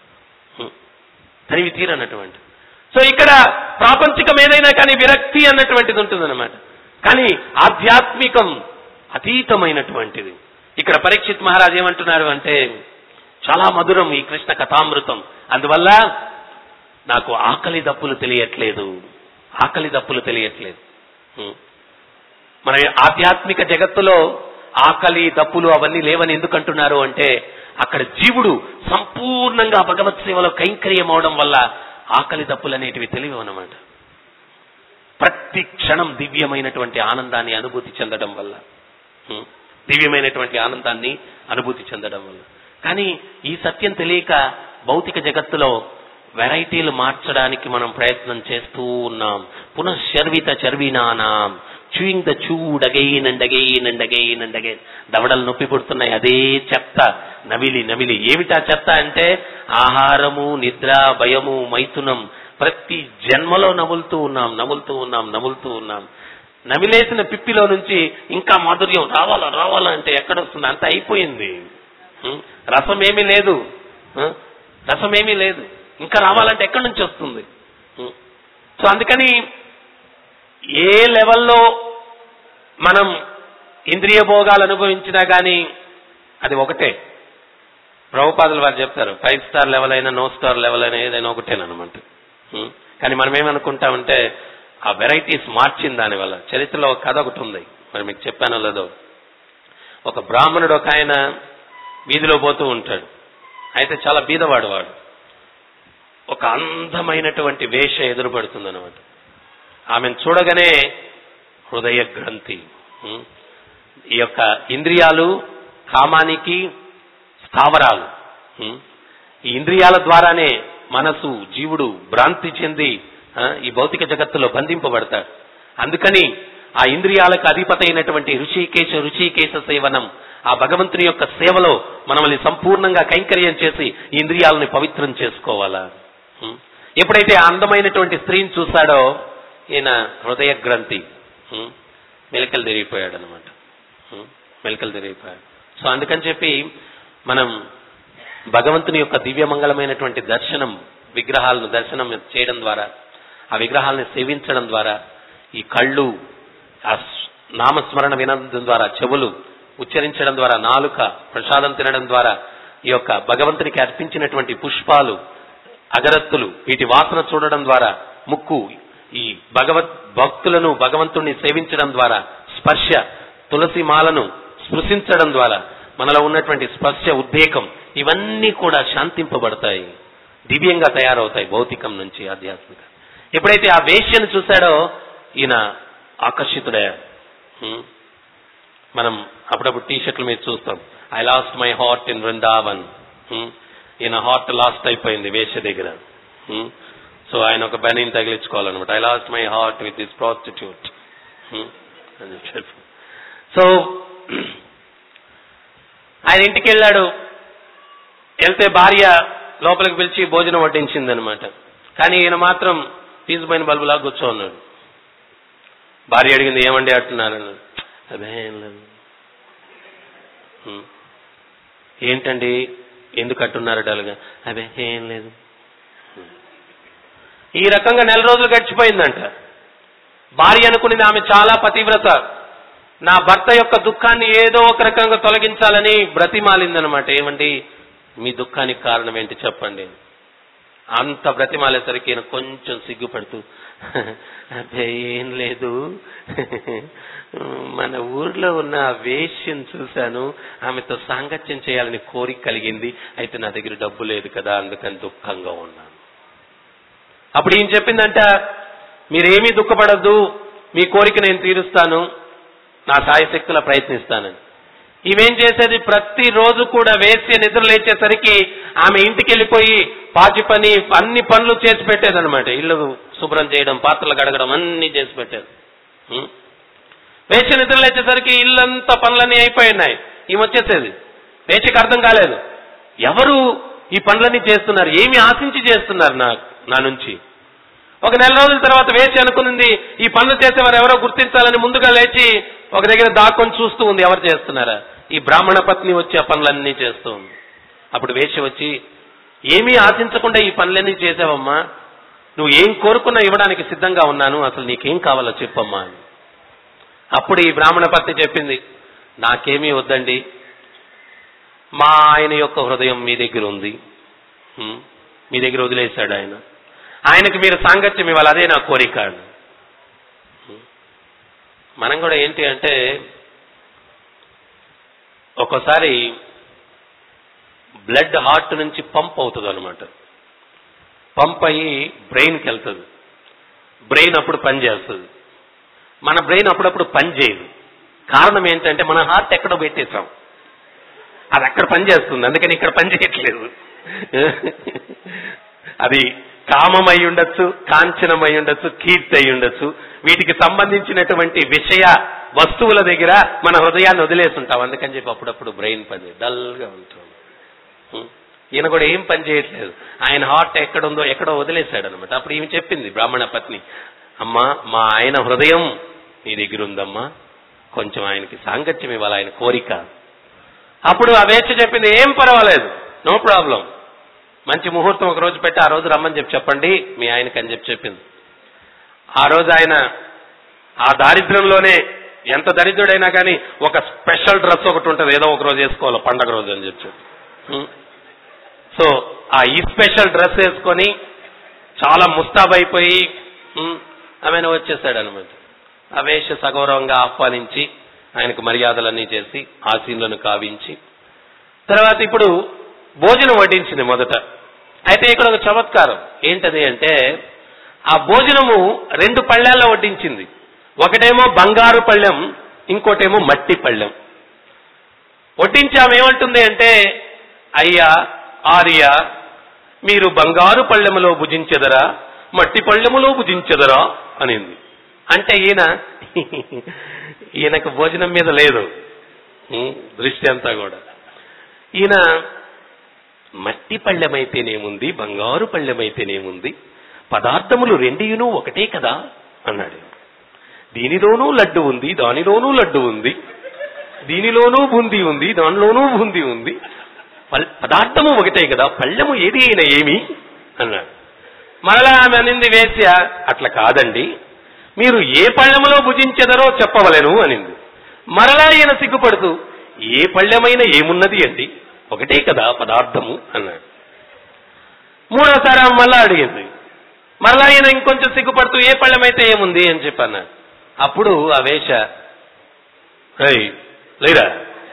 తనివి తీరనటువంటి సో ఇక్కడ ప్రాపంచికం ఏదైనా కానీ విరక్తి అన్నటువంటిది ఉంటుందన్నమాట కానీ ఆధ్యాత్మికం అతీతమైనటువంటిది ఇక్కడ పరీక్షిత్ మహారాజ్ ఏమంటున్నారు అంటే చాలా మధురం ఈ కృష్ణ కథామృతం అందువల్ల నాకు ఆకలి దప్పులు తెలియట్లేదు ఆకలి దప్పులు తెలియట్లేదు హ్మ్. మన ఆధ్యాత్మిక జగత్తులో ఆకలి దప్పులు అవన్నీ లేవని ఎందుకు అంటున్నారు అంటే అక్కడ జీవుడు సంపూర్ణంగా భగవత్ సేవలో కైంకర్యం అవడం వల్ల ఆకలి దప్పులు అనేటివి తెలియవు అన్నమాట ప్రతి క్షణం దివ్యమైనటువంటి ఆనందాన్ని అనుభూతి చెందడం వల్ల హ్మ్. దివ్యమైనటువంటి ఆనందాన్ని అనుభూతి చెందడం వల్ల కానీ ఈ సత్యం తెలియక భౌతిక జగత్తులో వెరైటీలు మార్చడానికి మనం ప్రయత్నం చేస్తూ ఉన్నాం పునఃశర్విత చర్వినానాం chewing the chewed again and again and again and again దవడలు నొప్పి పుడుతున్నాయి అదే చెత్త నవిలి నవిలి ఏమిటా చెత్త అంటే ఆహారము నిద్ర భయము మైథునం ప్రతి జన్మలో నములుతూ ఉన్నాం నములుతూ ఉన్నాం నములుతూ ఉన్నాం నమిలేసిన పిప్పిలో నుంచి ఇంకా మాధుర్యం రావాలా రావాలా అంటే ఎక్కడొస్తుంది అంత అయిపోయింది ఉం? రసం ఏమీ లేదు ఉం? రసం ఏమీ లేదు ఇంకా రావాలంటే ఎక్కడి నుంచి వస్తుంది ఉం? సో అందుకని ఏ లెవెల్లో మనం ఇంద్రియ భోగాలు అనుభవించినా కానీ అది ఒకటే ప్రభుపాదులు వారు చెప్తారు ఫైవ్ స్టార్ లెవెల్ అయినా నో స్టార్ లెవెల్ అయినా ఏదైనా ఒకటేనమాట ఉం? కానీ మనం ఏమనుకుంటామంటే ఆ వెరైటీస్ మార్చింది దానివల్ల చరిత్రలో ఒక కథ ఒకటి ఉంది మరి మీకు చెప్పానో లేదో ఒక బ్రాహ్మణుడు ఒక ఆయన వీధిలో పోతూ ఉంటాడు అయితే చాలా బీదవాడు వాడు ఒక అందమైనటువంటి వేష ఎదురుపడుతుంది అనమాట ఆమెను చూడగానే హృదయ గ్రంథి ఉం? ఈ యొక్క ఇంద్రియాలు కామానికి స్థావరాలు ఉం? ఈ ఇంద్రియాల ద్వారానే మనసు జీవుడు భ్రాంతి చెంది ఆ, ఈ భౌతిక జగత్తులో బంధింపబడతాడు అందుకని ఆ ఇంద్రియాలకు అధిపతి అయినటువంటి ఋషికేశ ఋషికేశ సేవనం ఆ భగవంతుని యొక్క సేవలో మనల్ని సంపూర్ణంగా కైంకర్యం చేసి ఈ ఇంద్రియాలని పవిత్రం చేసుకోవాలా ఉం? ఎప్పుడైతే ఆ అందమైనటువంటి స్త్రీని చూశాడో ఈయన హృదయ గ్రంథి ఉం? మెలికలు తిరిగిపోయాడు అనమాట మెలికలు తిరిగిపోయాడు సో అందుకని చెప్పి మనం భగవంతుని యొక్క దివ్యమంగళమైనటువంటి దర్శనం విగ్రహాలను దర్శనం చేయడం ద్వారా ఆ విగ్రహాలను సేవించడం ద్వారా ఈ కళ్ళు ఆ స్- నామస్మరణ వినడం ద్వారా చెవులు ఉచ్చరించడం ద్వారా నాలుక ప్రసాదం తినడం ద్వారా ఈ యొక్క భగవంతునికి అర్పించినటువంటి పుష్పాలు అగరత్తులు వీటి వాసన చూడడం ద్వారా ముక్కు ఈ భగవత్ భక్తులను భగవంతుణ్ణి సేవించడం ద్వారా స్పర్శ తులసి మాలను స్పృశించడం ద్వారా మనలో ఉన్నటువంటి స్పర్శ ఉద్రేకం ఇవన్నీ కూడా శాంతింపబడతాయి దివ్యంగా తయారవుతాయి భౌతికం నుంచి ఆధ్యాత్మిక ఎప్పుడైతే ఆ వేష్యను చూశాడో ఈయన ఆకర్షితుడయ్యాడు హ్మ్. మనం అప్పుడప్పుడు టీ షర్ట్ల మీద చూస్తాం I lost my heart in Vrindavan hmm. ఈయన హార్ట్ లాస్ట్ అయిపోయింది వేష్య దగ్గర హ్మ్. సో ఆయన ఒక బనీని తగిలించుకోవాలన్నమాట I lost my heart with this prostitute అని చెప్పి సో ఆయన ఇంటికి వెళ్ళాడు వెళ్తే భార్య లోపలికి పిలిచి భోజనం వడ్డించింది అనమాట కానీ ఈయన మాత్రం ఫీజుపోయిన బల్బులా కూర్చో ఉన్నాడు భార్య అడిగింది ఏమండి అంటున్నారని అదే ఏం లేదు హ్మ్. ఏంటండి ఎందుకు అంటున్నారు డల్గా అదే ఏం లేదు హ్మ్. ఈ రకంగా నెల రోజులు గడిచిపోయిందంట భార్య అనుకునేది ఆమె చాలా పతివ్రత నా భర్త యొక్క దుఃఖాన్ని ఏదో ఒక రకంగా తొలగించాలని బ్రతిమాలిందనమాట ఏమండి మీ దుఃఖానికి కారణం ఏంటి చెప్పండి అంత బ్రతిమాలేసరికి ఈయన కొంచెం సిగ్గుపడుతూ అదే ఏం లేదు మన ఊర్లో ఉన్న ఆ వేష్యం చూశాను ఆమెతో సాంగత్యం చేయాలని కోరిక కలిగింది అయితే నా దగ్గర డబ్బు లేదు కదా అందుకని దుఃఖంగా ఉన్నాను అప్పుడు ఈయన చెప్పిందంట మీరేమీ దుఃఖపడద్దు మీ కోరిక నేను తీరుస్తాను నా సాయశక్తుల ప్రయత్నిస్తానని ఈమెం చేసేది ప్రతిరోజు కూడా వేసి నిద్ర లేచేసరికి ఆమె ఇంటికి వెళ్ళిపోయి పాచి పని అన్ని పనులు చేసి పెట్టేదన్నమాట ఇల్లు శుభ్రం చేయడం పాత్రలు కడగడం అన్ని చేసి పెట్టేది ఉం? వేసి నిద్ర లేచేసరికి ఇల్లంతా పనులన్నీ అయిపోయినాయి ఈమె వచ్చేసేది వేచికి అర్థం కాలేదు ఎవరు ఈ పనులన్నీ చేస్తున్నారు ఏమి ఆశించి చేస్తున్నారు నా నా నుంచి ఒక నెల రోజుల తర్వాత వేచి అనుకునింది ఈ పనులు చేసేవారు ఎవరో గుర్తించాలని ముందుగా లేచి ఒక దగ్గర దాక్కొని చూస్తూ ఉంది ఎవరు చేస్తున్నారా ఈ బ్రాహ్మణ పత్ని వచ్చి ఆ పనులన్నీ చేస్తూ ఉంది అప్పుడు వేచి వచ్చి ఏమీ ఆశించకుండా ఈ పనులన్నీ చేసావమ్మా నువ్వు ఏం కోరుకున్నా ఇవ్వడానికి సిద్ధంగా ఉన్నాను అసలు నీకేం కావాలో చెప్పమ్మా అని అప్పుడు ఈ బ్రాహ్మణ పత్ని చెప్పింది నాకేమీ వద్దండి మా ఆయన యొక్క హృదయం మీ దగ్గర ఉంది హ్మ్. మీ దగ్గర వదిలేశాడు ఆయన ఆయనకి మీరు సాంగత్యం ఇవ్వాలి అదే నా కోరిక అని. హ్మ్. మనం కూడా ఏంటి అంటే ఒక్కోసారి బ్లడ్ హార్ట్ నుంచి పంప్ అవుతుంది అనమాట పంప్ అయ్యి బ్రెయిన్కి వెళ్తుంది బ్రెయిన్ అప్పుడు పనిచేస్తుంది మన బ్రెయిన్ అప్పుడప్పుడు పని చేయదు కారణం ఏంటంటే మన హార్ట్ ఎక్కడో పెట్టేశాం అది అక్కడ పనిచేస్తుంది అందుకని ఇక్కడ పని చేయట్లేదు అది కామమై ఉండొచ్చు కాంచనమై ఉండొచ్చు కీర్తి అయి ఉండొచ్చు వీటికి సంబంధించినటువంటి విషయ వస్తువుల దగ్గర మన హృదయాన్ని వదిలేస్తుంటాం అందుకని చెప్పి అప్పుడప్పుడు బ్రెయిన్ పని డల్ గా ఉంటుంది ఉం. ఈయన కూడా ఏం పని చేయట్లేదు ఆయన హార్ట్ ఎక్కడుందో ఎక్కడో వదిలేశాడు అనమాట అప్పుడు ఈమె చెప్పింది బ్రాహ్మణ పత్ని అమ్మా మా ఆయన హృదయం నీ దగ్గర ఉందమ్మా కొంచెం ఆయనకి సాంగత్యం ఇవ్వాలి ఆయన కోరిక అప్పుడు ఆ వేచి చెప్పింది ఏం పర్వాలేదు నో ప్రాబ్లం మంచి ముహూర్తం ఒక రోజు పెట్టి ఆ రోజు రమ్మని చెప్పి చెప్పండి మీ ఆయనకి అని చెప్పి చెప్పింది ఆ రోజు ఆయన ఆ దారిద్ర్యంలోనే ఎంత దరిద్రుడైనా కానీ ఒక స్పెషల్ డ్రెస్ ఒకటి ఉంటుంది ఏదో ఒక రోజు వేసుకోవాలి పండగ రోజు అని చెప్పి ఉం. సో ఆ ఈ స్పెషల్ డ్రెస్ వేసుకొని చాలా ముస్తాబైపోయి ఉం, ఆమెను వచ్చేసాడు అనమాట ఆ వేష సగౌరవంగా ఆహ్వానించి ఆయనకు మర్యాదలన్నీ చేసి ఆశీనులను కావించి తర్వాత ఇప్పుడు భోజనం వడ్డించింది మొదట అయితే ఇక్కడ ఒక చమత్కారం ఏంటది అంటే ఆ భోజనము రెండు పళ్ళెల్లో వడ్డించింది ఒకటేమో బంగారు పళ్ళెం ఇంకోటేమో మట్టి పళ్ళెం వడ్డించి ఆమె ఏమంటుంది అంటే అయ్యా ఆర్య మీరు బంగారు పళ్ళెములో భుజించెదరా మట్టి పళ్ళెములో భుజించెదరా అనింది అంటే ఈయన ఈయనకు భోజనం మీద లేదు ఉం, దృష్టి అంతా కూడా ఈయన మట్టి పళ్ళెమైతేనేముంది బంగారు పళ్ళెమైతేనేముంది పదార్థములు రెండియును ఒకటే కదా అన్నాడు దీనిలోనూ లడ్డు ఉంది దానిలోనూ లడ్డు ఉంది దీనిలోనూ బూందీ ఉంది దానిలోనూ బూందీ ఉంది పల్- పదార్థము ఒకటే కదా పళ్ళెము ఏది అయినా ఏమి అన్నాడు మరలా ఆమె అనింది వేశ్య అట్లా కాదండి మీరు ఏ పళ్ళెములో భుజించెదరో చెప్పవలెను అనింది మరలా ఈయన సిగ్గుపడుతూ ఏ పళ్ళెమైనా ఏమున్నది అండి ఒకటే కదా పదార్థము అన్నాడు మూడోసారి ఆమె మళ్ళా అడిగింది మరలా ఈయన ఇంకొంచెం సిగ్గుపడుతూ ఏ పళ్ళెమైతే ఏముంది అని చెప్పి అన్నాడు అప్పుడు ఆ వేష "ఏయ్, లేరా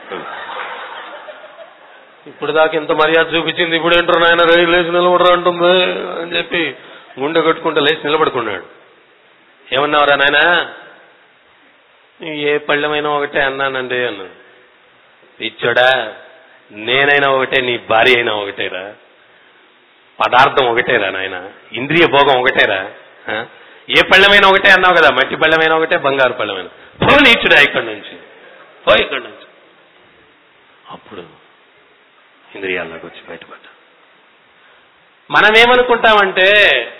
ఇప్పుడు దాకా ఎంత మర్యాద చూపించింది ఇప్పుడు ఏంటారు నాయన రే లేచి నిలబడరా అంటుంది అని చెప్పి గుండె కట్టుకుంటూ లేచి నిలబడుకున్నాడు ఏమన్నావురా నాయన ఏ పళ్ళెమైనా ఒకటే అన్నానండి అన్నాడు ఇచ్చాడా నేనైనా ఒకటే నీ భార్య అయినా ఒకటేరా పదార్థం ఒకటేరా నాయన ఇంద్రియ భోగం ఒకటేరా ఆ? ఏ పళ్ళెమైనా ఒకటే అన్నావు కదా మట్టి పళ్ళెమైనా ఒకటే బంగారు పళ్ళెమైనా పో నీచుడా ఇక్కడి నుంచి పో ఇక్కడి నుంచి అప్పుడు ఇంద్రియాల్లోకి వచ్చి బయటపడ్డా మనం ఏమనుకుంటామంటే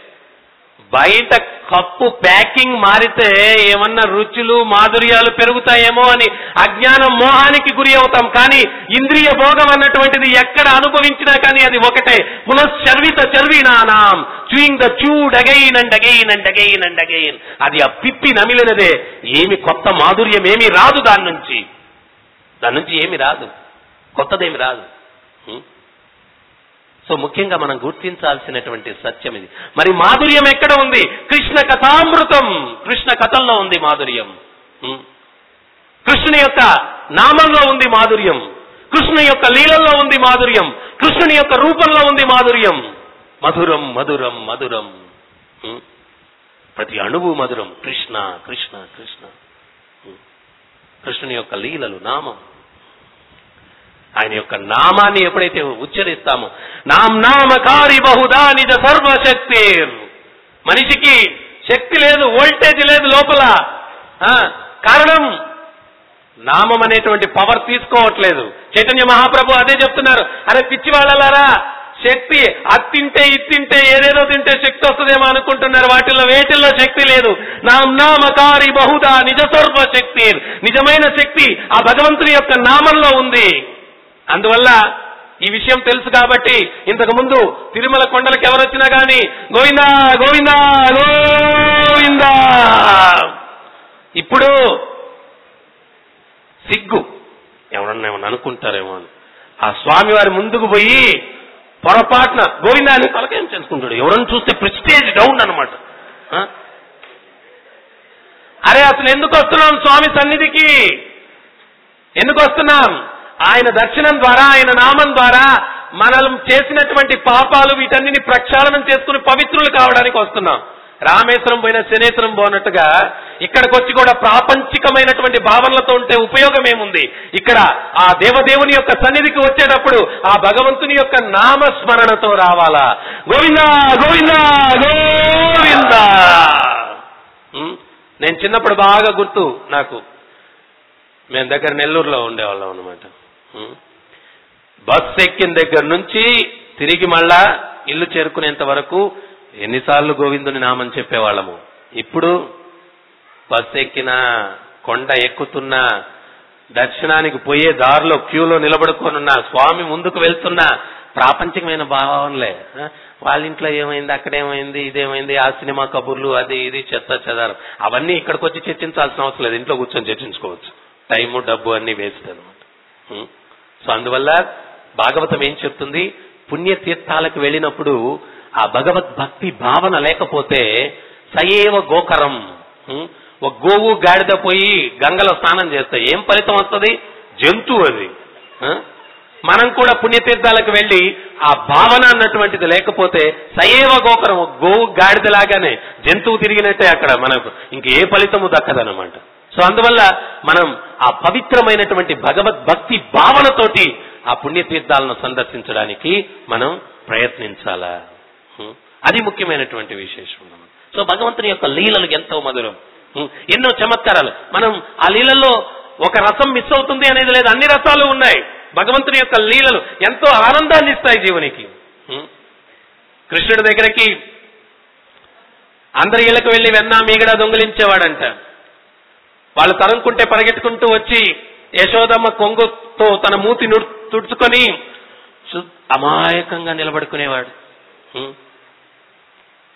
బయట కప్పు ప్యాకింగ్ మారితే ఏమన్నా రుచులు మాధుర్యాలు పెరుగుతాయేమో అని అజ్ఞానం మోహానికి గురి అవుతాం కానీ ఇంద్రియ భోగం అన్నటువంటిది ఎక్కడ అనుభవించినా కానీ అది ఒకటే పునశ్చర్విత చర్వినానాం chewing the chewed again and again and again and again అది ఆ పిప్పి నమిలినదే ఏమి కొత్త మాధుర్యం ఏమీ రాదు దాని నుంచి దాని నుంచి ఏమి రాదు కొత్తదేమి రాదు హ్మ్? సో ముఖ్యంగా మనం గుర్తించాల్సినటువంటి సత్యం ఇది మరి మాధుర్యం ఎక్కడ ఉంది కృష్ణ కథామృతం కృష్ణ కథల్లో ఉంది మాధుర్యం హ్మ్? కృష్ణుని యొక్క నామంలో ఉంది మాధుర్యం కృష్ణుని యొక్క లీలల్లో ఉంది మాధుర్యం కృష్ణుని యొక్క రూపంలో ఉంది మాధుర్యం మధురం మధురం మధురం హ్మ్? ప్రతి అణువు మధురం కృష్ణ కృష్ణ కృష్ణ హ్మ్? కృష్ణుని యొక్క లీలలు నామం ఆయన యొక్క నామాన్ని ఎప్పుడైతే ఉచ్చరిస్తామో నాం నామకారి బహుదా నిజ సర్వశక్తి మనిషికి శక్తి లేదు వోల్టేజ్ లేదు లోపల ఆ, కారణం నామం అనేటువంటి పవర్ తీసుకోవట్లేదు చైతన్య మహాప్రభు అదే చెప్తున్నారు అరే పిచ్చి వాళ్ళలారా శక్తి అది తింటే ఇది తింటే ఏదేదో తింటే శక్తి వస్తుందేమో అనుకుంటున్నారు వాటిల్లో వేటిల్లో శక్తి లేదు నాం నామకారి బహుదా నిజ సర్వ శక్తి నిజమైన శక్తి ఆ భగవంతుని యొక్క నామంలో ఉంది అందువల్ల ఈ విషయం తెలుసు కాబట్టి ఇంతకు ముందు తిరుమల కొండలకు ఎవరు వచ్చినా గాని గోవిందా గోవిందా గోవిందా ఇప్పుడు సిగ్గు ఎవరన్నా ఏమన్నా అనుకుంటారేమో అని ఆ స్వామి వారి ముందుకు పోయి పొరపాటున గోవిందా అని తలకేం చేసుకుంటాడు ఎవరన్నా చూస్తే ప్రెస్టేజ్ డౌన్ అనమాట అరే అసలు ఎందుకు వస్తున్నాం స్వామి సన్నిధికి ఎందుకు వస్తున్నాం ఆయన దర్శనం ద్వారా ఆయన నామం ద్వారా మనం చేసినటువంటి పాపాలు వీటన్నిటిని ప్రక్షాళనం చేసుకుని పవిత్రులు కావడానికి వస్తున్నాం రామేశ్వరం పోయిన శనేశ్వరం పోనట్టుగా ఇక్కడికి వచ్చి కూడా ప్రాపంచికమైనటువంటి భావనలతో ఉంటే ఉపయోగం ఏముంది ఇక్కడ ఆ దేవదేవుని యొక్క సన్నిధికి వచ్చేటప్పుడు ఆ భగవంతుని యొక్క నామస్మరణతో రావాలా గోవిందా గోవిందా గోవిందా ఉం? నేను చిన్నప్పుడు బాగా గుర్తు నాకు మేము దగ్గర నెల్లూరులో ఉండేవాళ్ళం అనమాట బస్ ఎక్కిన దగ్గర నుంచి తిరిగి మళ్ళా ఇల్లు చేరుకునేంత వరకు ఎన్నిసార్లు గోవిందుని నామని చెప్పేవాళ్ళము ఇప్పుడు బస్ ఎక్కినా కొండ ఎక్కుతున్నా దర్శనానికి పోయే దారిలో క్యూలో నిలబడుకోనున్నా స్వామి ముందుకు వెళ్తున్నా ప్రాపంచికమైన భావనలే ఆ, వాళ్ళ ఇంట్లో ఏమైంది అక్కడేమైంది ఇదేమైంది ఆ సినిమా కబుర్లు అది ఇది చెత్త చెదారం అవన్నీ ఇక్కడికి వచ్చి చర్చించాల్సిన అవసరం లేదు ఇంట్లో కూర్చొని చర్చించుకోవచ్చు టైము డబ్బు అన్ని వేస్ట్ అనమాట సో అందువల్ల భాగవతం ఏం చెప్తుంది పుణ్యతీర్థాలకు వెళ్ళినప్పుడు ఆ భగవద్ భక్తి భావన లేకపోతే సయేవ గోకరం ఉం? ఒక గోవు గాడిద పోయి గంగలో స్నానం చేస్తే ఏం ఫలితం వస్తుంది జంతువు అది ఆ? మనం కూడా పుణ్యతీర్థాలకు వెళ్ళి ఆ భావన అన్నటువంటిది లేకపోతే సయేవ గోకరం ఒక గోవు గాడిదలాగానే జంతువు తిరిగినట్టే అక్కడ మనకు ఇంక ఏ ఫలితము దక్కదనమాట సో అందువల్ల మనం ఆ పవిత్రమైనటువంటి భగవద్ భక్తి భావనతోటి ఆ పుణ్యతీర్థాలను సందర్శించడానికి మనం ప్రయత్నించాలా హ్మ్. అది ముఖ్యమైనటువంటి విశేషం అన్నమాట. సో భగవంతుని యొక్క లీలలు ఎంతో మధురం హ్మ్. ఎన్నో చమత్కారాలు మనం ఆ లీలల్లో ఒక రసం మిస్ అవుతుంది అనేది లేదు అన్ని రసాలు ఉన్నాయి భగవంతుని యొక్క లీలలు ఎంతో ఆనందాన్ని ఇస్తాయి జీవునికి హ్మ్. కృష్ణుడి దగ్గరికి అందరి ఇళ్ళకు వెళ్లి వెన్నా మీగడ దొంగిలించేవాడంట వాళ్ళు తరుముకుంటే పరిగెట్టుకుంటూ వచ్చి యశోదమ్మ కొంగుతో తన మూతి నుడ్- తుడుచుకొని శు- అమాయకంగా నిలబడుకునేవాడు హ్మ్.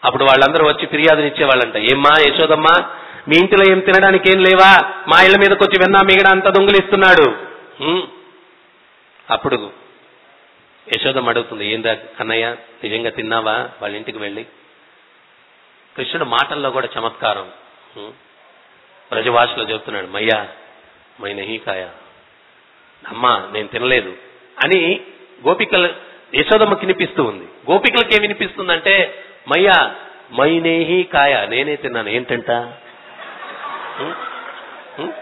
అప్పుడు వాళ్ళందరూ వచ్చి ఫిర్యాదునిచ్చేవాళ్ళంట ఏమ్మా యశోదమ్మా మీ ఇంటిలో ఏం తినడానికి ఏం లేవా మా ఇళ్ళ మీదకి వచ్చి వెన్నా మిగడ అంతా దొంగిలిస్తున్నాడు హ్మ్. అప్పుడు యశోదమ్మ అడుగుతుంది ఏందా కన్నయ్య నిజంగా తిన్నావా వాళ్ళ ఇంటికి వెళ్ళి కృష్ణుడు మాటల్లో కూడా చమత్కారం హ్మ్. బ్రజభాషలో చెప్తున్నాడు మయ్యా మై నహీకాయ అమ్మా నేను తినలేదు అని గోపికలు యశోదమ్మకి వినిపిస్తూ ఉంది గోపికలకి ఏం వినిపిస్తుందంటే మయ్యా మై నేహి కాయ నేనే తిన్నాను ఏంటంట హ్మ్? హ్మ్?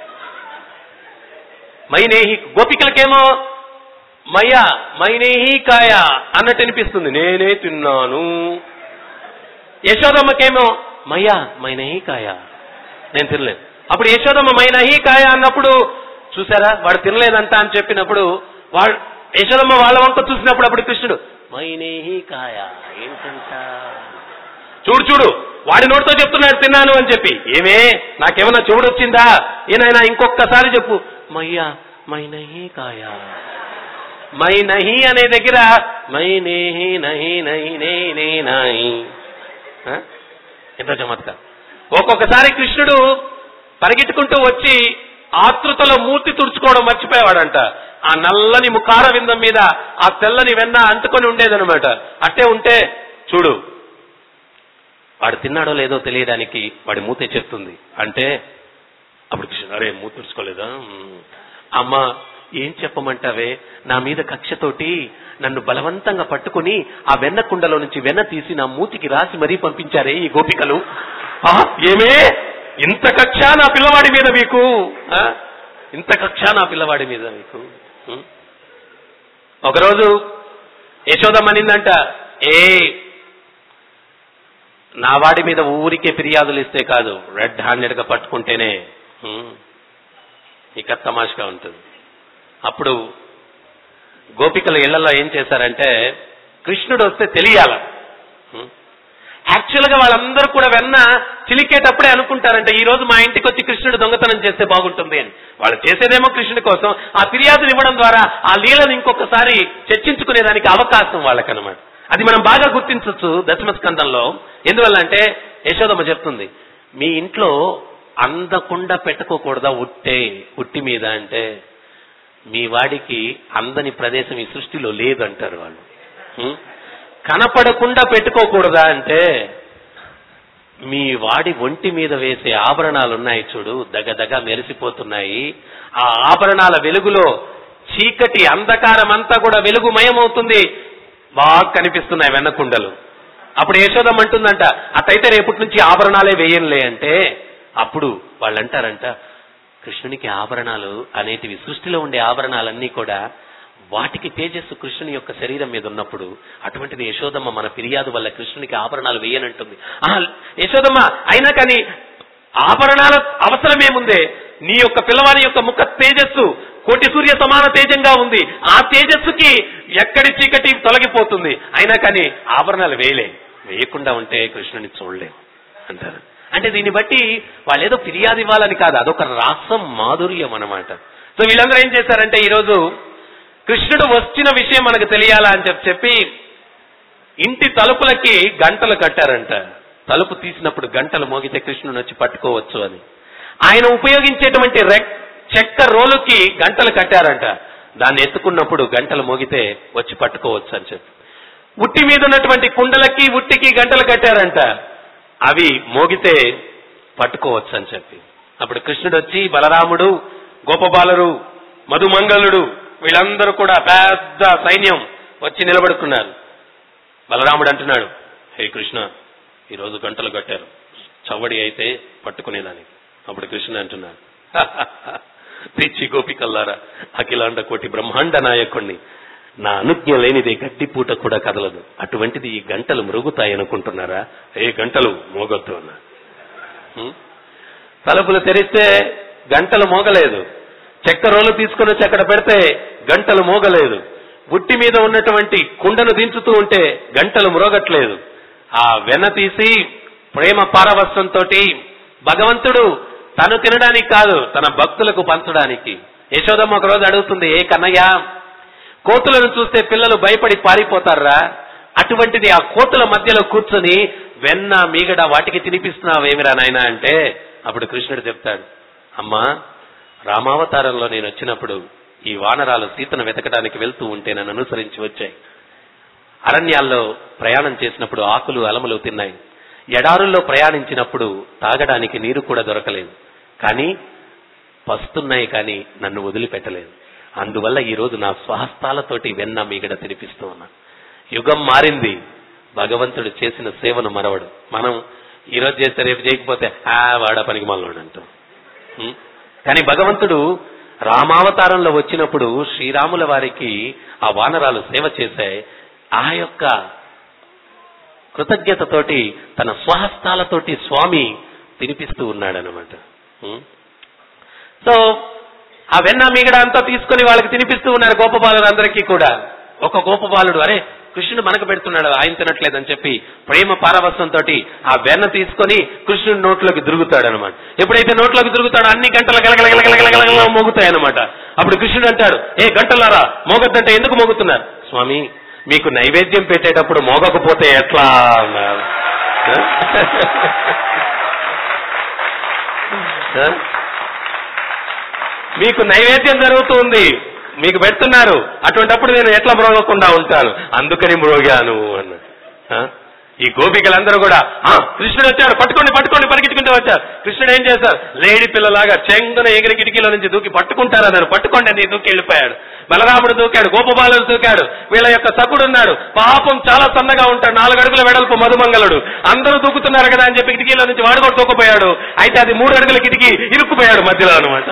మై నేహి గోపికలకేమో మయ్యా మై నేహి కాయ అన్నట్టు వినిపిస్తుంది నేనే తిన్నాను యశోదమ్మకేమో మయ్యా మై నహి కాయ నేను తినలేదు అప్పుడు యశోదమ్మ మై నహి కాయ అన్నప్పుడు చూసారా వాడు తినలేదంట అని చెప్పినప్పుడు వాడు యశోదమ్మ వాళ్ళ వంక చూసినప్పుడు అప్పుడు కృష్ణుడు మై నేహి కాయ ఏంటంట చూడు చూడు వాడి నోటితో చెప్తున్నాడు తిన్నాను అని చెప్పి ఏమే నాకేమన్నా చెవుడు వచ్చిందా ఏనాయనా ఇంకొకసారి చెప్పు మయ్యా మై నహి కాయ మై నహి అనే దగ్గర మై నేహి నహి నహి నే నే నాయి ఆ? ఎంత చమత్కారం ఒక్కొక్కసారి కృష్ణుడు పరిగెట్టుకుంటూ వచ్చి ఆతృతలో మూర్తి తుడుచుకోవడం మర్చిపోయేవాడంట ఆ నల్లని ముఖార విందం మీద ఆ తెల్లని వెన్న అంటుకొని ఉండేదనమాట అట్టే ఉంటే చూడు వాడు తిన్నాడో లేదో తెలియడానికి వాడి మూతే చెప్తుంది అంటే అప్పుడు కృష్ణుడు అరే మూతి తుడుచుకోలేదా మ్మ్. అమ్మా ఏం చెప్పమంటావే నా మీద కక్షతోటి నన్ను బలవంతంగా పట్టుకుని ఆ వెన్న కుండలో నుంచి వెన్న తీసి నా మూతికి రాసి మరీ పంపించారే ఈ గోపికలు ఆ, ఏమే ఇంత కక్ష నా పిల్లవాడి మీద మీకు ఆ? ఇంత కక్ష నా పిల్లవాడి మీద మీకు ఉం? ఒకరోజు యశోదమ్మనిందంట ఏ నా వాడి మీద ఊరికే ఫిర్యాదులు ఇస్తే కాదు రెడ్ హ్యాండెడ్ గా పట్టుకుంటేనే ఉం, ఇక తమాషగా ఉంటుంది అప్పుడు గోపికల ఇళ్లలో ఏం చేశారంటే కృష్ణుడు వస్తే తెలియాల యాక్చువల్ గా వాళ్ళందరూ కూడా వెన్న చిలికేటప్పుడే అనుకుంటారంటే ఈ రోజు మా ఇంటికి వచ్చి కృష్ణుడు దొంగతనం చేస్తే బాగుంటుంది అని వాళ్ళు చేసేదేమో కృష్ణుడి కోసం ఆ ఫిర్యాదులు ఇవ్వడం ద్వారా ఆ లీలను ఇంకొకసారి చర్చించుకునేదానికి అవకాశం వాళ్ళకనమాట అది మనం బాగా గుర్తించవచ్చు దశమ స్కందంలో ఎందువల్ల అంటే యశోదమ్మ చెప్తుంది మీ ఇంట్లో అందకుండా పెట్టుకోకూడదా ఉట్టే ఉట్టి మీద అంటే మీ వాడికి అందని ప్రదేశం ఈ సృష్టిలో లేదంటారు వాళ్ళు హ్మ్? కనపడకుండా పెట్టుకోకూడదా అంటే మీ వాడి ఒంటి మీద వేసే ఆభరణాలు ఉన్నాయి చూడు దగదగ మెరిసిపోతున్నాయి ఆ ఆభరణాల వెలుగులో చీకటి అంధకారం అంతా కూడా వెలుగుమయమవుతుంది బాగా కనిపిస్తున్నాయి వెన్నకుండలు అప్పుడు యశోదమ్మ అంటుందంట అట్టయితే రేపటి నుంచి ఆభరణాలే వేయంలే అంటే అప్పుడు వాళ్ళు అంటారంట కృష్ణునికి ఆభరణాలు అనేటివి సృష్టిలో ఉండే ఆభరణాలన్నీ కూడా వాటికి తేజస్సు కృష్ణుని యొక్క శరీరం మీద ఉన్నప్పుడు అటువంటిది యశోదమ్మ మన ఫిర్యాదు వల్ల కృష్ణునికి ఆభరణాలు వేయనంటుంది ఆ యశోదమ్మ అయినా కానీ ఆభరణాల అవసరమేముందే నీ యొక్క పిల్లవాని యొక్క ముఖ తేజస్సు కోటి సూర్య సమాన తేజంగా ఉంది ఆ తేజస్సుకి ఎక్కడి చీకటి తొలగిపోతుంది అయినా కానీ ఆభరణాలు వేయలే వేయకుండా ఉంటే కృష్ణుని చూడలేం అంటారు అంటే దీన్ని బట్టి వాళ్ళు ఏదో ఫిర్యాదు ఇవ్వాలని కాదు అదొక రాసం మాధుర్యం అన్నమాట సో వీళ్ళందరూ ఏం చేశారంటే ఈరోజు కృష్ణుడు వచ్చిన విషయం మనకు తెలియాలా అని చెప్పి చెప్పి ఇంటి తలుపులకి గంటలు కట్టారంట తలుపు తీసినప్పుడు గంటలు మోగితే కృష్ణుని వచ్చి పట్టుకోవచ్చు అని ఆయన ఉపయోగించేటువంటి రెక్ చెక్క రోలుకి గంటలు కట్టారంట దాన్ని ఎత్తుకున్నప్పుడు గంటలు మోగితే వచ్చి పట్టుకోవచ్చు అని చెప్పి ఉట్టి మీద ఉన్నటువంటి కుండలకి ఉట్టికి గంటలు కట్టారంట అవి మోగితే పట్టుకోవచ్చు అని చెప్పి అప్పుడు కృష్ణుడు వచ్చి బలరాముడు గోపబాలురు మధుమంగళుడు వీళ్ళందరూ కూడా పెద్ద సైన్యం వచ్చి నిలబడుకున్నారు బలరాముడు అంటున్నాడు హే కృష్ణ ఈరోజు గంటలు కట్టారు చవ్వడి అయితే పట్టుకునేదానికి అప్పుడు కృష్ణ అంటున్నాడు పిచ్చి గోపికల్లారా అఖిలాండ కోటి బ్రహ్మాండ నాయకుణ్ణి నా అనుజ్ఞ లేనిదే గడ్డి పూట కూడా కదలదు అటువంటిది ఈ గంటలు మరుగుతాయి అనుకుంటున్నారా ఏ గంటలు మోగొద్దు అన్నా హ్మ్? తలుపులు తెరిస్తే గంటలు మోగలేదు చెక్క రోలు తీసుకుని వచ్చి అక్కడ పెడితే గంటలు మోగలేదు బుట్టి మీద ఉన్నటువంటి కుండను దించుతూ ఉంటే గంటలు మ్రోగట్లేదు ఆ వెన్న తీసి ప్రేమ పారవస్యంతో భగవంతుడు తను తినడానికి కాదు తన భక్తులకు పంచడానికి యశోదమ్మ ఒక రోజు అడుగుతుంది ఏ కన్నయ్య కోతులను చూస్తే పిల్లలు భయపడి పారిపోతారా అటువంటిది ఆ కోతుల మధ్యలో కూర్చొని వెన్న మీగడ వాటికి తినిపిస్తున్నావేమిరా నాయన అంటే అప్పుడు కృష్ణుడు చెప్తాడు అమ్మా రామావతారంలో నేను వచ్చినప్పుడు ఈ వానరాలు సీతను వెతకడానికి వెళ్తూ ఉంటే నన్ను అనుసరించి వచ్చాయి అరణ్యాల్లో ప్రయాణం చేసినప్పుడు ఆకులు అలములు తిన్నాయి ఎడారుల్లో ప్రయాణించినప్పుడు తాగడానికి నీరు కూడా దొరకలేదు కానీ పస్తున్నాయి కానీ నన్ను వదిలిపెట్టలేదు అందువల్ల ఈ రోజు నా స్వహస్తాలతోటి వెన్న మీగడ తినిపిస్తూ ఉన్నా యుగం మారింది భగవంతుడు చేసిన సేవను మరవడు మనం ఈ రోజు చేస్తే రేపు చేయకపోతే ఆ వాడ పనికి మనలోడు అంటాం ఉం? కానీ భగవంతుడు రామావతారంలో వచ్చినప్పుడు శ్రీరాముల వారికి ఆ వానరాలు సేవ చేశాయి ఆ యొక్క కృతజ్ఞతతోటి తన స్వహస్తాలతోటి స్వామి తినిపిస్తూ ఉన్నాడనమాట ఉం? సో ఆ వెన్న మీగడ అంతా తీసుకుని వాళ్ళకి తినిపిస్తూ ఉన్నారు గోపబాలురందరికీ కూడా ఒక గోపబాలుడు అరే కృష్ణుడు మనకు పెడుతున్నాడు ఆయన తినట్లేదని చెప్పి ప్రేమ పారవస్యంతో ఆ వెన్న తీసుకొని కృష్ణుడి నోట్లోకి దురుగుతాడు అనమాట ఎప్పుడైతే నోట్లోకి దురుగుతాడో అన్ని గంటలు గలగలగలగలగలగల మోగుతాయి అనమాట అప్పుడు కృష్ణుడు అంటాడు ఏ గంటలారా మోగొద్దంటే ఎందుకు మోగుతున్నారు స్వామి మీకు నైవేద్యం పెట్టేటప్పుడు మోగకపోతే ఎట్లా అన్నారు ఆ? మీకు నైవేద్యం జరుగుతుంది మీకు పెడుతున్నారు అటువంటప్పుడు నేను ఎట్లా మ్రోగకుండా ఉంటాను అందుకని మ్రోగాను అన్న ఆ? ఈ గోపికలందరూ కూడా ఆ కృష్ణుడు వచ్చాడు పట్టుకోండి పట్టుకోండి పరిగెత్తుకుంటూ వచ్చారు కృష్ణుడు ఏం చేశారు లేడి పిల్లలాగా చెంగున ఎగిరి కిటికీలో నుంచి దూకి పట్టుకుంటారు అన్నారు పట్టుకోండి అని దూకి వెళ్ళిపోయాడు బలరాముడు దూకాడు గోపబాలుడు దూకాడు వీళ్ళ యొక్క సకుడు ఉన్నాడు పాపం చాలా సన్నగా ఉంటాడు నాలుగు అడుగుల వెడల్పు మధుమంగళుడు అందరూ దూకుతున్నారు కదా అని చెప్పి కిటికీలో నుంచి వాడు కూడా దూకపోయాడు అయితే అది మూడు అడుగుల కిటికీ ఇరుక్కుపోయాడు మధ్యలో అనమాట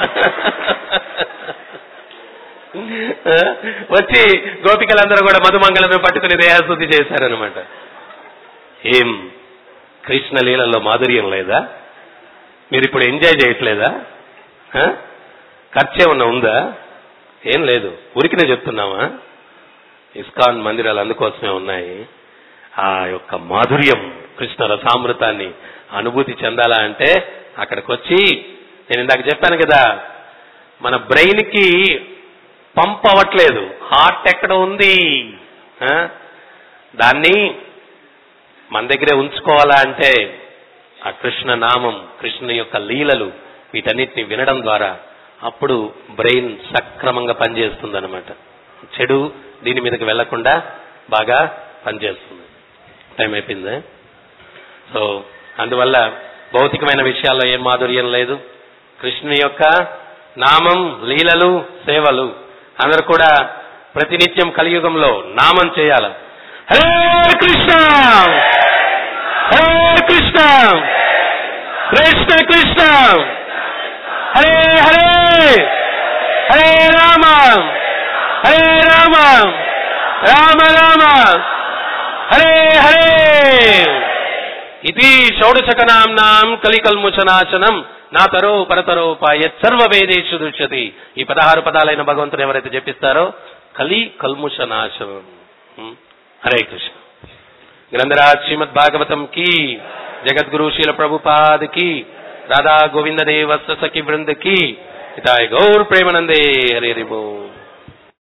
వచ్చి గోపికలందరూ కూడా మధుమంగళను పట్టుకుని దేహశుద్ధి చేశారనమాట ఏం కృష్ణ లీలలో మాధుర్యం లేదా మీరు ఇప్పుడు ఎంజాయ్ చేయట్లేదా ఆ? ఖర్చు ఏమన్నా ఉందా ఏం లేదు ఉరికినే చెప్తున్నావా ఇస్కాన్ మందిరాలు అందుకోసమే ఉన్నాయి ఆ యొక్క మాధుర్యం కృష్ణ రసామృతాన్ని అనుభూతి చెందాలా అంటే అక్కడికి వచ్చి నేను ఇందాక చెప్పాను కదా మన బ్రెయిన్ కి పంప్ అవ్వట్లేదు హార్ట్ ఎక్కడ ఉంది ఆ? దాన్ని మన దగ్గరే ఉంచుకోవాలా అంటే ఆ కృష్ణ నామం కృష్ణ యొక్క లీలలు వీటన్నిటిని వినడం ద్వారా అప్పుడు బ్రెయిన్ సక్రమంగా పనిచేస్తుంది అనమాట చెడు దీని మీదకి వెళ్లకుండా బాగా పనిచేస్తుంది టైం అయిపోయింది సో అందువల్ల భౌతికమైన విషయాల్లో ఏం మాధుర్యం లేదు కృష్ణుని యొక్క నామం లీలలు సేవలు అందరూ కూడా ప్రతినిత్యం కలియుగంలో నామం చేయాలి హరే కృష్ణ హరే కృష్ణ కృష్ణ కృష్ణ హరే హరే హరే రామ హరే రామ రామ రామ హరే హరే ఇది షోడశకనాంనాం కలికల్ముచనాశనం నా తరో పరతరోపాయ సర్వ వేదేషు దృశ్యతి ఈ పదహారు పదాలైన భగవంతుడు ఎవరైతే చెప్పిస్తారో కలి కల్ముషనాశనం హ్మ్. హరే కృష్ణ గ్రంథరాజ్ శ్రీమద్ భాగవతం की जगत गुरु शील प्रभुपाद की राधा गोविंद देव सखी वृंद की हिताय गौर प्रेमानंदे हरे हरि बोल